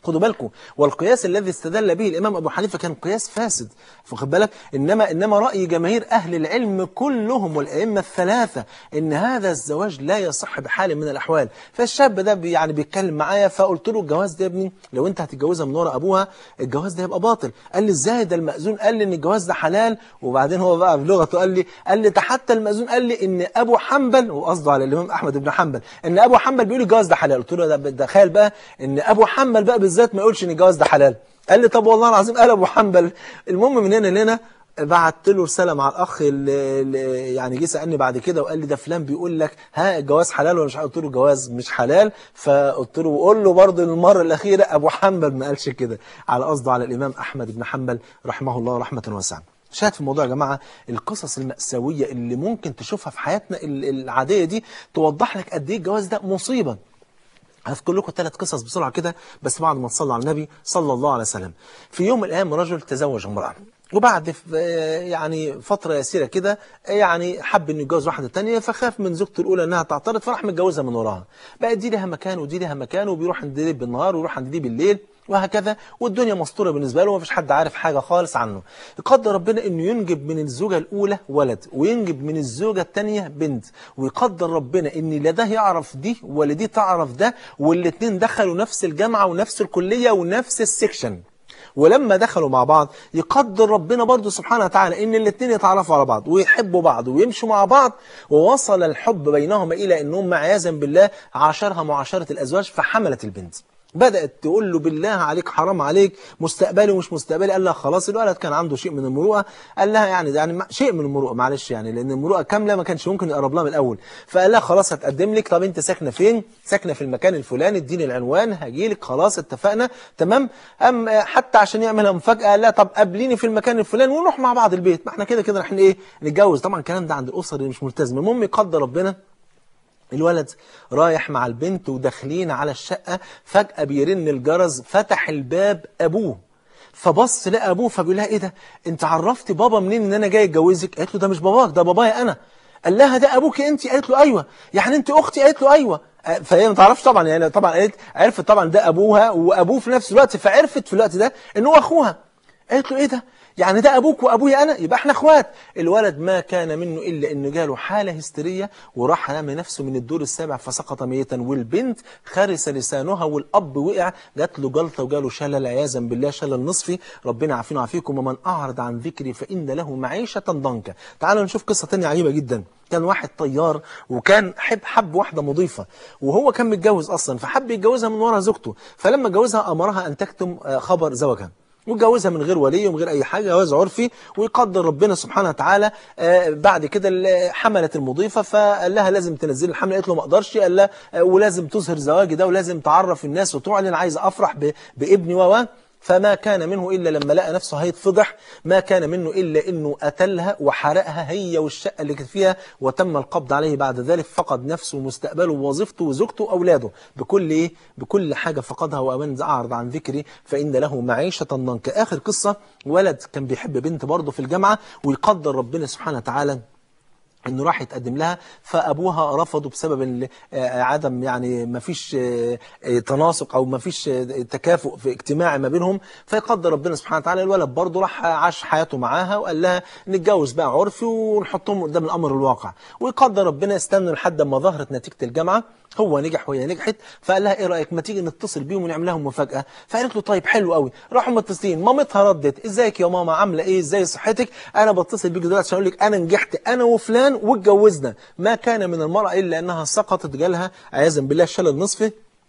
خدوا بالكم والقياس الذي استدل به الامام ابو حنيفه كان قياس فاسد واخد بالك انما انما راي جماهير اهل العلم كلهم والائمه الثلاثه ان هذا الزواج لا يصح بحال من الاحوال فالشاب ده بي يعني بيتكلم معايا فقلت له الجواز ده يا ابني لو انت هتتجوزها من ورا ابوها الجواز ده يبقى باطل قال لي ازاي ده المأذون قال لي ان الجواز ده حلال وبعدين هو بقى بلغته قال لي قال لي ده حتى المأذون قال لي ان ابو حنبل وقصده على الامام احمد بن حنبل ان ابو حنبل بيقول الجواز ده حلال قلت له ده ده تخيل بقى ان ابو حنبل بقى بالذات ما يقولش ان الجواز ده حلال قال لي طب والله العظيم قال ابو حنبل المهم من هنا لهنا بعت له رساله مع الاخ اللي اللي يعني جه سالني بعد كده وقال لي ده فلان بيقول لك ها الجواز حلال ولا مش حلال قلت له الجواز مش حلال فقلت له وقول له برضه المره الاخيره ابو حنبل ما قالش كده على قصده على الامام احمد بن حنبل رحمه الله رحمه واسعه شاهد في الموضوع يا جماعة القصص المأساوية اللي ممكن تشوفها في حياتنا ال- العادية دي توضح لك قد ايه الجواز ده مصيبة هذكر لكم ثلاث قصص بسرعة كده بس بعد ما تصلوا على النبي صلى الله عليه وسلم في يوم من الأيام رجل تزوج امرأة وبعد ف- يعني فترة يسيرة كده يعني حب انه يتجوز واحدة تانية فخاف من زوجته الأولى انها تعترض فراح متجوزها من وراها بقى دي لها مكان ودي لها مكان وبيروح عند دي بالنهار ويروح عند دي بالليل وهكذا والدنيا مسطورة بالنسبة له ومفيش حد عارف حاجة خالص عنه يقدر ربنا انه ينجب من الزوجة الاولى ولد وينجب من الزوجة الثانية بنت ويقدر ربنا ان لا ده يعرف دي ولا دي تعرف ده والاتنين دخلوا نفس الجامعة ونفس الكلية ونفس السكشن ولما دخلوا مع بعض يقدر ربنا برضو سبحانه وتعالى ان الاثنين يتعرفوا على بعض ويحبوا بعض ويمشوا مع بعض ووصل الحب بينهما الى انهم عياذا بالله عاشرها معاشرة الازواج فحملت البنت بدأت تقول له بالله عليك حرام عليك مستقبلي ومش مستقبلي قال لها خلاص الولد كان عنده شيء من المروءة قال لها يعني ده يعني ما- شيء من المروءة معلش يعني لأن المروءة كاملة ما كانش ممكن يقرب لها من الأول فقال لها خلاص هتقدم لك طب أنت ساكنة فين ساكنة في المكان الفلاني اديني العنوان هاجي لك خلاص اتفقنا تمام أم آه، حتى عشان يعملها مفاجأة قال لها طب قابليني في المكان الفلاني ونروح مع بعض البيت ما احنا كده كده رايحين ايه نتجوز طبعا الكلام ده عند الأسر اللي مش ملتزمة المهم يقدر ربنا الولد رايح مع البنت وداخلين على الشقة فجأة بيرن الجرس فتح الباب أبوه فبص لقى أبوه فبيقول لها إيه ده أنت عرفت بابا منين إن أنا جاي أتجوزك قالت له ده مش باباك ده بابايا أنا قال لها ده أبوك أنت قالت له أيوه يعني أنت أختي قالت له أيوه آه، فهي ما تعرفش طبعا يعني طبعا قالت عرفت طبعا ده أبوها وأبوه في نفس الوقت فعرفت في الوقت ده إن هو أخوها قالت له ايه ده يعني ده ابوك وابويا انا يبقى احنا اخوات الولد ما كان منه الا انه جاله حاله هستيريه وراح رمى نفسه من الدور السابع فسقط ميتا والبنت خرس لسانها والاب وقع جات له جلطه وجاله شلل عياذا بالله شلل نصفي ربنا عافينا وعافيكم ومن اعرض عن ذكري فان له معيشه ضنكا تعالوا نشوف قصه ثانيه عجيبه جدا كان واحد طيار وكان حب حب واحده مضيفه وهو كان متجوز اصلا فحب يتجوزها من ورا زوجته فلما جوزها امرها ان تكتم آه، خبر زوجها واتجوزها من غير ولي ومن غير اي حاجه جواز عرفي ويقدر ربنا سبحانه وتعالى آه، بعد كده ال- حملت المضيفه فقال لها لازم تنزلي الحمل قالت له ما اقدرش قال لها آه، ولازم تظهر زواجي ده ولازم تعرف الناس وتعلن عايز افرح ب- بابني و فما كان منه إلا لما لقى نفسه هيتفضح ما كان منه إلا إنه قتلها وحرقها هي والشقة اللي كانت فيها وتم القبض عليه بعد ذلك فقد نفسه ومستقبله ووظيفته وزوجته وأولاده بكل إيه؟ بكل حاجة فقدها ومن أعرض عن ذكري فإن له معيشة ضنكا آخر قصة ولد كان بيحب بنت برضه في الجامعة ويقدر ربنا سبحانه وتعالى انه راح يتقدم لها فابوها رفضه بسبب ال- آه، عدم يعني ما فيش آه، آه، تناسق او ما فيش آه، تكافؤ في اجتماعي ما بينهم فيقدر ربنا سبحانه وتعالى الولد برضه راح عاش حياته معاها وقال لها نتجوز بقى عرفي ونحطهم قدام الامر الواقع ويقدر ربنا استنوا لحد ما ظهرت نتيجه الجامعه هو نجح وهي نجحت فقال لها ايه رايك ما تيجي نتصل بيهم ونعمل لهم مفاجاه فقالت له طيب حلو قوي راحوا متصلين مامتها ردت ازيك يا ماما عامله ايه ازاي صحتك انا بتصل بيك دلوقتي عشان اقول لك انا نجحت انا وفلان واتجوزنا ما كان من المراه الا انها سقطت جالها عياذا بالله شلل نصفي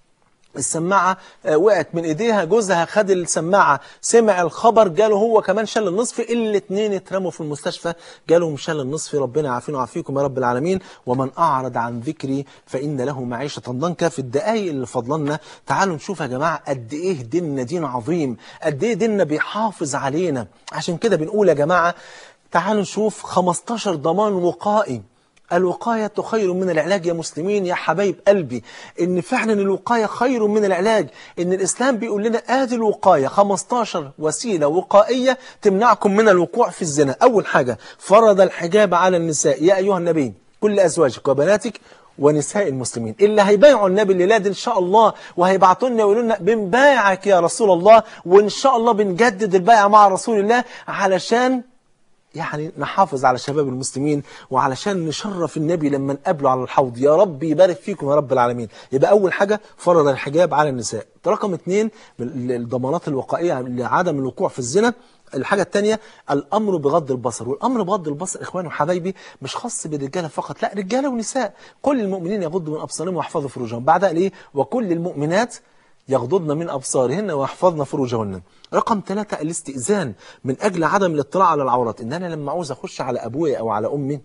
السماعة آه، وقعت من ايديها جوزها خد السماعة سمع الخبر جاله هو كمان شل النصف الاتنين اترموا في المستشفى جالهم شل النصف ربنا يعافينا ويعافيكم يا رب العالمين ومن أعرض عن ذكري فإن له معيشة ضنكا في الدقايق اللي فضلنا تعالوا نشوف يا جماعة قد إيه ديننا دين عظيم قد إيه ديننا بيحافظ علينا عشان كده بنقول يا جماعة تعالوا نشوف 15 ضمان وقائي الوقاية خير من العلاج يا مسلمين يا حبايب قلبي إن فعلا الوقاية خير من العلاج إن الإسلام بيقول لنا آدي الوقاية 15 وسيلة وقائية تمنعكم من الوقوع في الزنا أول حاجة فرض الحجاب على النساء يا أيها النبي كل أزواجك وبناتك ونساء المسلمين اللي هيبايعوا النبي الليله دي ان شاء الله وهيبعتوا لنا ويقولوا لنا بنبايعك يا رسول الله وان شاء الله بنجدد البيعه مع رسول الله علشان يعني نحافظ على شباب المسلمين وعلشان نشرف النبي لما نقابله على الحوض يا رب يبارك فيكم يا رب العالمين يبقى أول حاجة فرض الحجاب على النساء رقم اثنين من الضمانات الوقائية لعدم الوقوع في الزنا الحاجة الثانية الأمر بغض البصر والأمر بغض البصر إخواني وحبايبي مش خاص بالرجالة فقط لا رجالة ونساء كل المؤمنين يغضوا من أبصارهم ويحفظوا فروجهم بعدها ليه وكل المؤمنات يغضضن من أبصارهن ويحفظن فروجهن رقم ثلاثة الاستئذان من أجل عدم الاطلاع على العورات إن أنا لما عاوز أخش على أبويا أو على أمي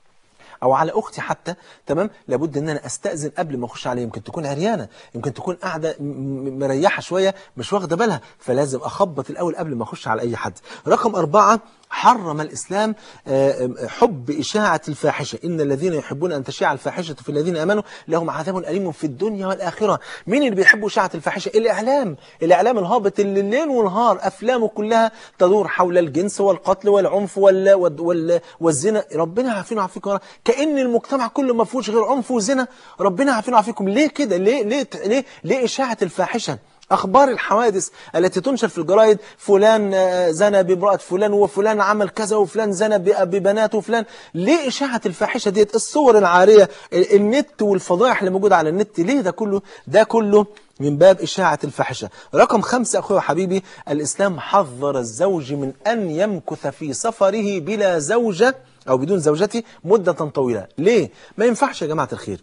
او على اختي حتى تمام لابد ان انا استاذن قبل ما اخش عليها يمكن تكون عريانه يمكن تكون قاعده م- م- مريحه شويه مش واخده بالها فلازم اخبط الاول قبل ما اخش على اي حد رقم أربعة حرم الإسلام آه، حب إشاعة الفاحشة إن الذين يحبون أن تشيع الفاحشة في الذين آمنوا لهم عذاب أليم في الدنيا والآخرة مين اللي بيحب إشاعة الفاحشة الإعلام الإعلام الهابط اللي الليل والنهار أفلامه كلها تدور حول الجنس والقتل والعنف وال... وال... وال... والزنا ربنا يعافينا ويعافيكم يا رب. كأن المجتمع كله ما فيهوش غير عنف وزنا ربنا يعافينا ويعافيكم ليه كده ليه ليه ليه, ليه إشاعة الفاحشة أخبار الحوادث التي تنشر في الجرايد فلان آه، زنى بامرأة فلان وفلان عمل كذا وفلان زنى ب- ببنات وفلان ليه إشاعة الفاحشة ديت الصور العارية ال- النت والفضائح اللي موجودة على النت ليه ده كله ده كله من باب إشاعة الفاحشة رقم خمسة أخوي وحبيبي الإسلام حذر الزوج من أن يمكث في سفره بلا زوجة أو بدون زوجته مدة طويلة ليه؟ ما ينفعش يا جماعة الخير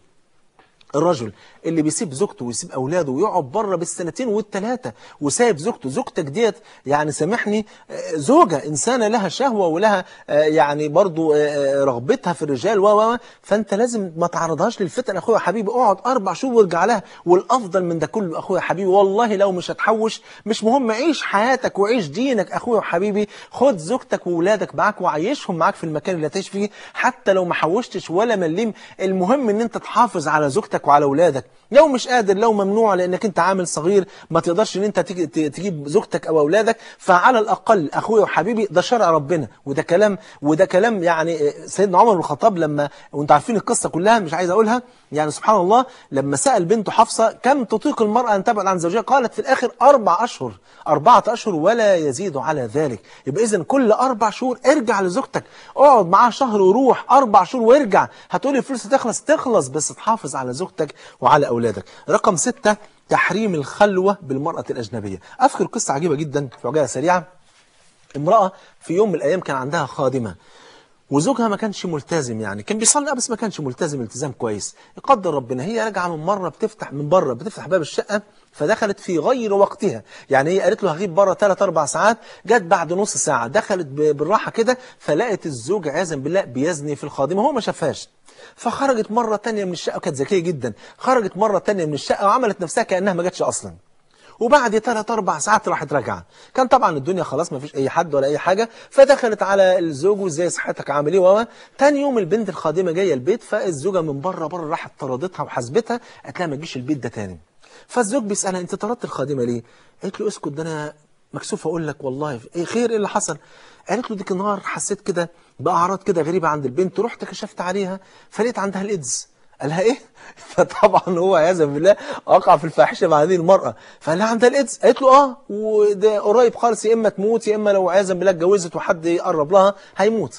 الرجل اللي بيسيب زوجته ويسيب اولاده ويقعد بره بالسنتين والثلاثه وسايب زوجته زوجتك ديت يعني سامحني آه، زوجه انسانه لها شهوه ولها آه، يعني برضو آه، رغبتها في الرجال و و و، فانت لازم ما تعرضهاش للفتن اخويا حبيبي اقعد اربع شهور وارجع لها والافضل من ده كله اخويا حبيبي والله لو مش هتحوش مش مهم عيش حياتك وعيش دينك اخويا وحبيبي خد زوجتك واولادك معاك وعيشهم معاك في المكان اللي هتعيش فيه حتى لو ما حوشتش ولا مليم المهم ان انت تحافظ على زوجتك وعلى اولادك لو مش قادر لو ممنوع لانك انت عامل صغير ما تقدرش ان انت تيجي- ت- تجيب زوجتك او اولادك فعلى الاقل اخويا وحبيبي ده شرع ربنا وده كلام وده كلام يعني آه، سيدنا عمر بن الخطاب لما وانتوا عارفين القصه كلها مش عايز اقولها يعني سبحان الله لما سال بنته حفصه كم تطيق المراه ان تبعد عن زوجها قالت في الاخر اربع اشهر اربعه اشهر ولا يزيد على ذلك يبقى اذا كل اربع شهور ارجع لزوجتك اقعد معاها شهر وروح اربع شهور وارجع هتقولي الفلوس تخلص تخلص بس تحافظ على زوجتك وعلى اولادك رقم ستة تحريم الخلوه بالمراه الاجنبيه اذكر قصه عجيبه جدا في عجاله سريعه امرأة في يوم من الأيام كان عندها خادمة وزوجها ما كانش ملتزم يعني كان بيصلي بس ما كانش ملتزم التزام كويس يقدر ربنا هي راجعه من مره بتفتح من بره بتفتح باب الشقه فدخلت في غير وقتها يعني هي قالت له هغيب بره 3 4 ساعات جت بعد نص ساعه دخلت ب- بالراحه كده فلقت الزوج عياذا بالله بيزني في الخادمه هو ما شافهاش فخرجت مره تانية من الشقه كانت ذكيه جدا خرجت مره تانية من الشقه وعملت نفسها كانها ما جاتش اصلا وبعد ثلاث اربع ساعات راحت راجعه كان طبعا الدنيا خلاص ما فيش اي حد ولا اي حاجه فدخلت على الزوج وازاي صحتك عامل ايه و تاني يوم البنت الخادمه جايه البيت فالزوجه من بره بره راحت طردتها وحاسبتها قالت لها ما تجيش البيت ده تاني فالزوج بيسالها انت طردت الخادمه ليه قالت له اسكت ده انا مكسوف اقول لك والله ايه خير ايه اللي حصل قالت له ديك النهار حسيت كده باعراض كده غريبه عند البنت رحت كشفت عليها فلقيت عندها الايدز قالها ايه فطبعا هو عياذا بالله وقع في الفاحشه مع هذه المراه فقال لها عندها الايدز قالت له اه وده قريب خالص يا اما تموت يا اما لو عياذا بالله اتجوزت وحد يقرب لها هيموت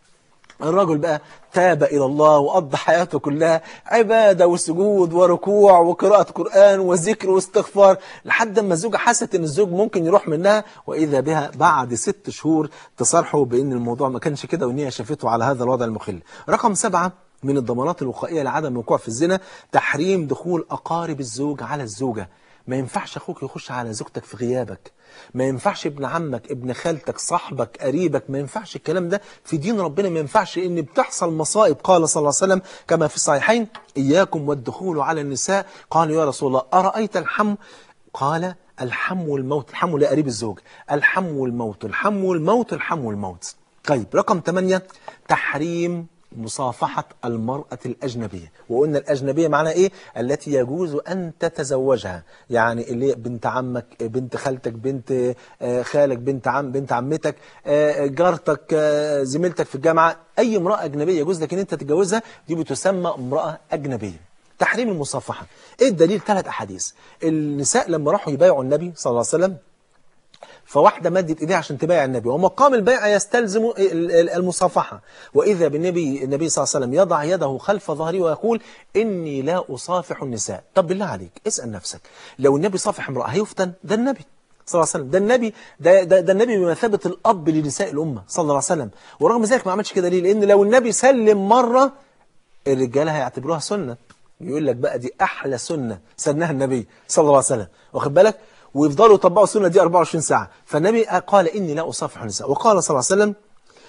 الرجل بقى تاب إلى الله وقضى حياته كلها عبادة وسجود وركوع وقراءة قرآن وذكر واستغفار لحد ما الزوجة حست إن الزوج ممكن يروح منها وإذا بها بعد ست شهور تصارحه بأن الموضوع ما كانش كده وإن هي شافته على هذا الوضع المخل رقم سبعة من الضمانات الوقائية لعدم الوقوع في الزنا تحريم دخول أقارب الزوج على الزوجة ما ينفعش أخوك يخش على زوجتك في غيابك ما ينفعش ابن عمك ابن خالتك صاحبك قريبك ما ينفعش الكلام ده في دين ربنا ما ينفعش ان بتحصل مصائب قال صلى الله عليه وسلم كما في الصحيحين اياكم والدخول على النساء قالوا يا رسول الله ارايت الحم قال الحم والموت الحم لقريب الزوج الحم والموت الحم والموت الحم والموت طيب رقم 8 تحريم مصافحة المرأة الأجنبية وقلنا الأجنبية معناها إيه؟ التي يجوز أن تتزوجها يعني اللي بنت عمك بنت خالتك بنت آه، خالك بنت عم بنت عمتك آه، جارتك آه، زميلتك في الجامعة أي امرأة أجنبية يجوز لك أن أنت تتجوزها دي بتسمى امرأة أجنبية تحريم المصافحة إيه الدليل ثلاث أحاديث النساء لما راحوا يبايعوا النبي صلى الله عليه وسلم فواحدة مدت إيديها عشان تبايع النبي ومقام البيع يستلزم ال- ال- المصافحة وإذا بالنبي النبي صلى الله عليه وسلم يضع يده خلف ظهره ويقول إني لا أصافح النساء طب بالله عليك اسأل نفسك لو النبي صافح امرأة هيفتن ده النبي صلى الله عليه وسلم ده النبي ده, ده, ده النبي بمثابة الأب لنساء الأمة صلى الله عليه وسلم ورغم ذلك ما عملش كده ليه لأن لو النبي سلم مرة الرجاله هيعتبروها سنه يقول لك بقى دي احلى سنه سنها النبي صلى الله عليه وسلم واخد بالك ويفضلوا يطبقوا السنه دي 24 ساعه فالنبي قال اني لا اصافح النساء وقال صلى الله عليه وسلم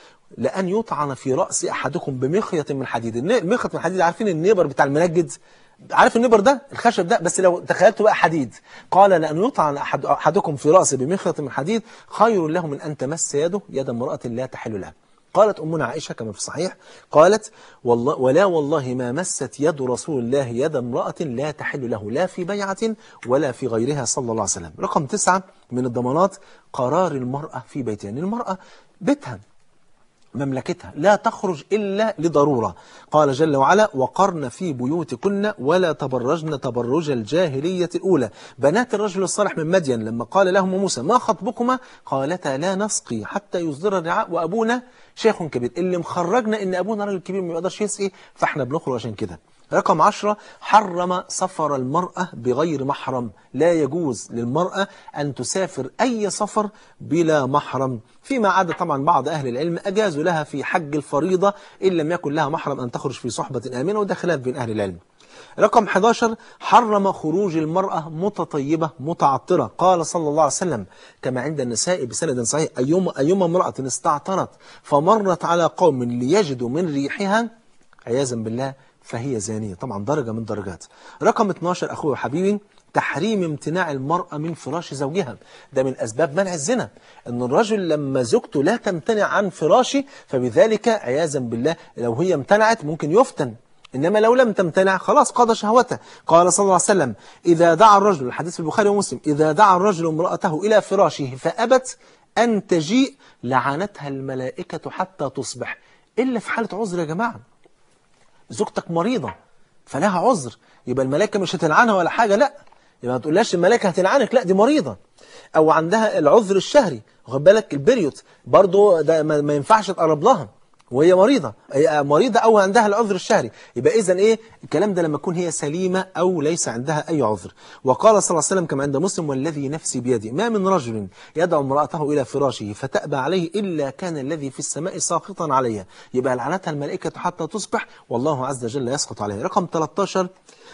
لأن يطعن في رأس أحدكم بمخيط من حديد الن- المخيط من حديد عارفين النيبر بتاع المنجد عارف النيبر ده الخشب ده بس لو تخيلته بقى حديد قال لأن يطعن أحد أحدكم في رأسه بمخيط من حديد خير له من أن تمس يده يد امرأة لا تحل لها قالت أمنا عائشة كما في الصحيح قالت والله ولا والله ما مست يد رسول الله يد امرأة لا تحل له لا في بيعة ولا في غيرها صلى الله عليه وسلم رقم تسعة من الضمانات قرار المرأة في بيتها يعني المرأة بيتها مملكتها لا تخرج إلا لضرورة قال جل وعلا وقرن في بيوتكن ولا تبرجن تبرج الجاهلية الأولى بنات الرجل الصالح من مدين لما قال لهم موسى ما خطبكما قالتا لا نسقي حتى يصدر الرعاء وأبونا شيخ كبير اللي مخرجنا إن أبونا راجل كبير ما يقدرش يسقي فإحنا بنخرج عشان كده رقم عشرة حرم سفر المرأة بغير محرم لا يجوز للمرأة أن تسافر أي سفر بلا محرم فيما عدا طبعا بعض أهل العلم أجازوا لها في حج الفريضة إن لم يكن لها محرم أن تخرج في صحبة آمنة وده خلاف بين أهل العلم رقم 11 حرم خروج المرأة متطيبة متعطرة قال صلى الله عليه وسلم كما عند النساء بسند صحيح أيما, أيما امرأة استعطرت فمرت على قوم ليجدوا من ريحها عياذا بالله فهي زانية طبعا درجة من درجات رقم 12 أخوي وحبيبي تحريم امتناع المرأة من فراش زوجها ده من أسباب منع الزنا أن الرجل لما زوجته لا تمتنع عن فراشه فبذلك عياذا بالله لو هي امتنعت ممكن يفتن إنما لو لم تمتنع خلاص قضى شهوته قال صلى الله عليه وسلم إذا دعا الرجل الحديث في البخاري ومسلم إذا دعا الرجل امرأته إلى فراشه فأبت أن تجيء لعنتها الملائكة حتى تصبح إلا في حالة عذر يا جماعة زوجتك مريضة فلها عذر يبقى الملائكة مش هتلعنها ولا حاجة لا يبقى ما تقولهاش الملائكة هتلعنك لا دي مريضة أو عندها العذر الشهري واخد بالك البريوت برضو ده ما ما ينفعش تقرب لها وهي مريضة هي مريضة أو عندها العذر الشهري يبقى إذا إيه الكلام ده لما تكون هي سليمة أو ليس عندها أي عذر وقال صلى الله عليه وسلم كما عند مسلم والذي نفسي بيده ما من رجل يدعو امرأته إلى فراشه فتأبى عليه إلا كان الذي في السماء ساخطا عليها يبقى لعنتها الملائكة حتى تصبح والله عز وجل يسقط عليها رقم 13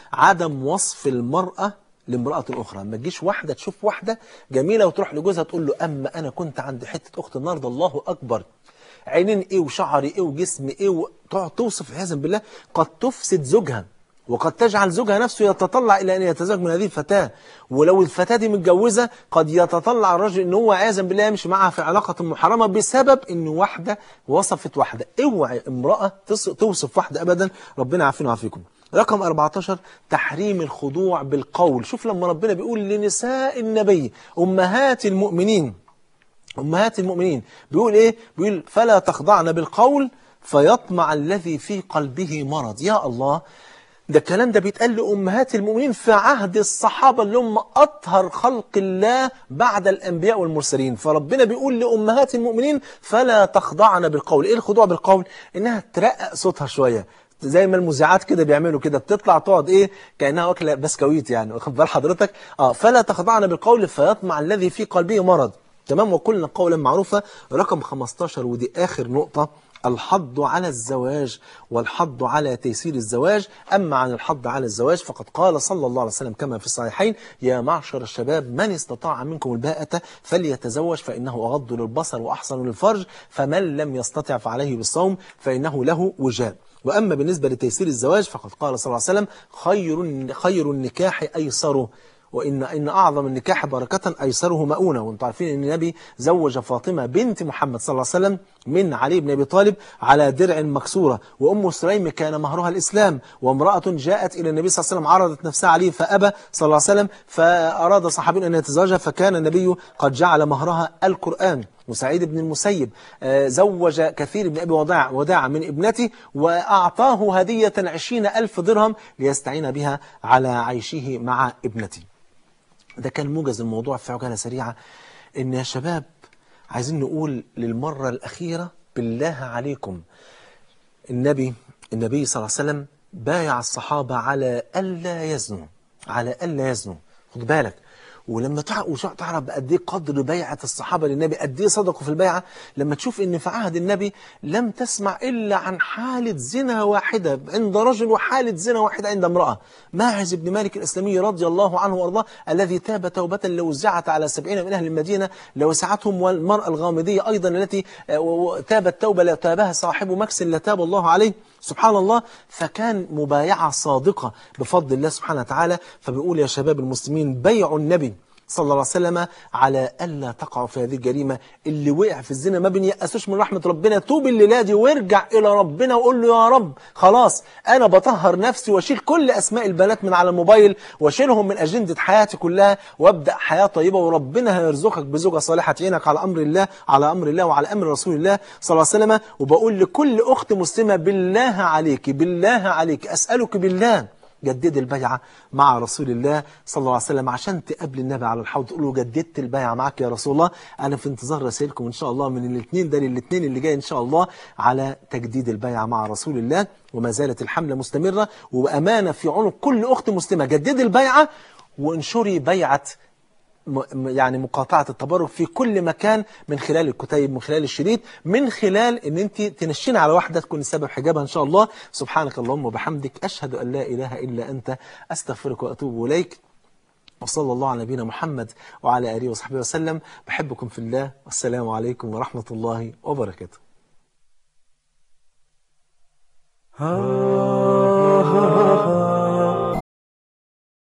عدم وصف المرأة لامرأة أخرى ما تجيش واحدة تشوف واحدة جميلة وتروح لجوزها تقول له أما أنا كنت عند حتة أخت النهاردة الله أكبر عينين إيه وشعر إيه وجسم إيه وتقعد توصف عياذا بالله قد تفسد زوجها وقد تجعل زوجها نفسه يتطلع إلى أن يتزوج من هذه الفتاة ولو الفتاة دي متجوزة قد يتطلع الرجل أن هو عياذا بالله يمشي معها في علاقة محرمة بسبب أن واحدة وصفت واحدة اوعي امرأة تص- توصف واحدة أبدا ربنا عافينا وعافيكم رقم 14 تحريم الخضوع بالقول شوف لما ربنا بيقول لنساء النبي أمهات المؤمنين أمهات المؤمنين بيقول إيه بيقول فلا تخضعن بالقول فيطمع الذي في قلبه مرض يا الله ده الكلام ده بيتقال لأمهات المؤمنين في عهد الصحابة اللي هم أطهر خلق الله بعد الأنبياء والمرسلين فربنا بيقول لأمهات المؤمنين فلا تخضعن بالقول إيه الخضوع بالقول إنها ترقق صوتها شوية زي ما المذيعات كده بيعملوا كده بتطلع تقعد ايه كانها واكله بسكويت يعني واخد بال حضرتك اه فلا تخضعن بالقول فيطمع الذي في قلبه مرض تمام وقلنا قولا معروفا رقم 15 ودي اخر نقطه الحض على الزواج والحض على تيسير الزواج أما عن الحض على الزواج فقد قال صلى الله عليه وسلم كما في الصحيحين يا معشر الشباب من استطاع منكم الباءة فليتزوج فإنه أغض للبصر وأحسن للفرج فمن لم يستطع فعليه بالصوم فإنه له وجاء وأما بالنسبة لتيسير الزواج فقد قال صلى الله عليه وسلم خير خير النكاح أيسره وإن إن أعظم النكاح بركة أيسره مؤونة وأنتم عارفين أن النبي زوج فاطمة بنت محمد صلى الله عليه وسلم من علي بن أبي طالب على درع مكسورة وأم سليم كان مهرها الإسلام وامرأة جاءت إلى النبي صلى الله عليه وسلم عرضت نفسها عليه فأبى صلى الله عليه وسلم فأراد صحابي أن يتزوجها فكان النبي قد جعل مهرها القرآن وسعيد بن المسيب آه، زوج كثير بن أبي وداع وداع من ابنته وأعطاه هدية عشرين ألف درهم ليستعين بها على عيشه مع ابنته ده كان موجز الموضوع في عجالة سريعة إن يا شباب عايزين نقول للمرة الأخيرة بالله عليكم النبي النبي صلى الله عليه وسلم بايع الصحابة على ألا يزنوا على ألا يزنوا خد بالك ولما تع- وش- تعرف قد ايه قدر بيعة الصحابة للنبي قد ايه صدقوا في البيعة لما تشوف ان في عهد النبي لم تسمع الا عن حالة زنا واحدة عند رجل وحالة زنا واحدة عند امرأة ماعز بن مالك الاسلامي رضي الله عنه وارضاه الذي تاب توبة لو وزعت على سبعين من اهل المدينة لوسعتهم والمرأة الغامدية ايضا التي آه، و- و- تابت توبة لا تابها صاحب مكس لتاب الله عليه سبحان الله فكان مبايعة صادقة بفضل الله سبحانه وتعالى فبيقول يا شباب المسلمين بيعوا النبي صلى الله عليه وسلم على ألا تقعوا في هذه الجريمة اللي وقع في الزنا ما بنيأسوش من رحمة ربنا توب الليلة دي وارجع إلى ربنا وقول له يا رب خلاص أنا بطهر نفسي واشيل كل أسماء البنات من على الموبايل واشيلهم من أجندة حياتي كلها وابدأ حياة طيبة وربنا هيرزقك بزوجة صالحة تعينك على أمر الله على أمر الله وعلى أمر رسول الله صلى الله عليه وسلم وبقول لكل أخت مسلمة بالله عليك بالله عليك أسألك بالله جدد البيعة مع رسول الله صلى الله عليه وسلم عشان تقابل النبي على الحوض تقول له جددت البيعة معك يا رسول الله أنا في انتظار رسائلكم إن شاء الله من الاثنين ده للاثنين اللي جاي إن شاء الله على تجديد البيعة مع رسول الله وما زالت الحملة مستمرة وأمانة في عنق كل أخت مسلمة جدد البيعة وانشري بيعة م- م- يعني مقاطعة التبرك في كل مكان من خلال الكتيب من خلال الشريط من خلال ان انت تنشين على واحدة تكون سبب حجابها ان شاء الله سبحانك اللهم وبحمدك اشهد ان لا اله الا انت استغفرك واتوب اليك وصلى الله على نبينا محمد وعلى اله وصحبه وسلم بحبكم في الله والسلام عليكم ورحمة الله وبركاته ها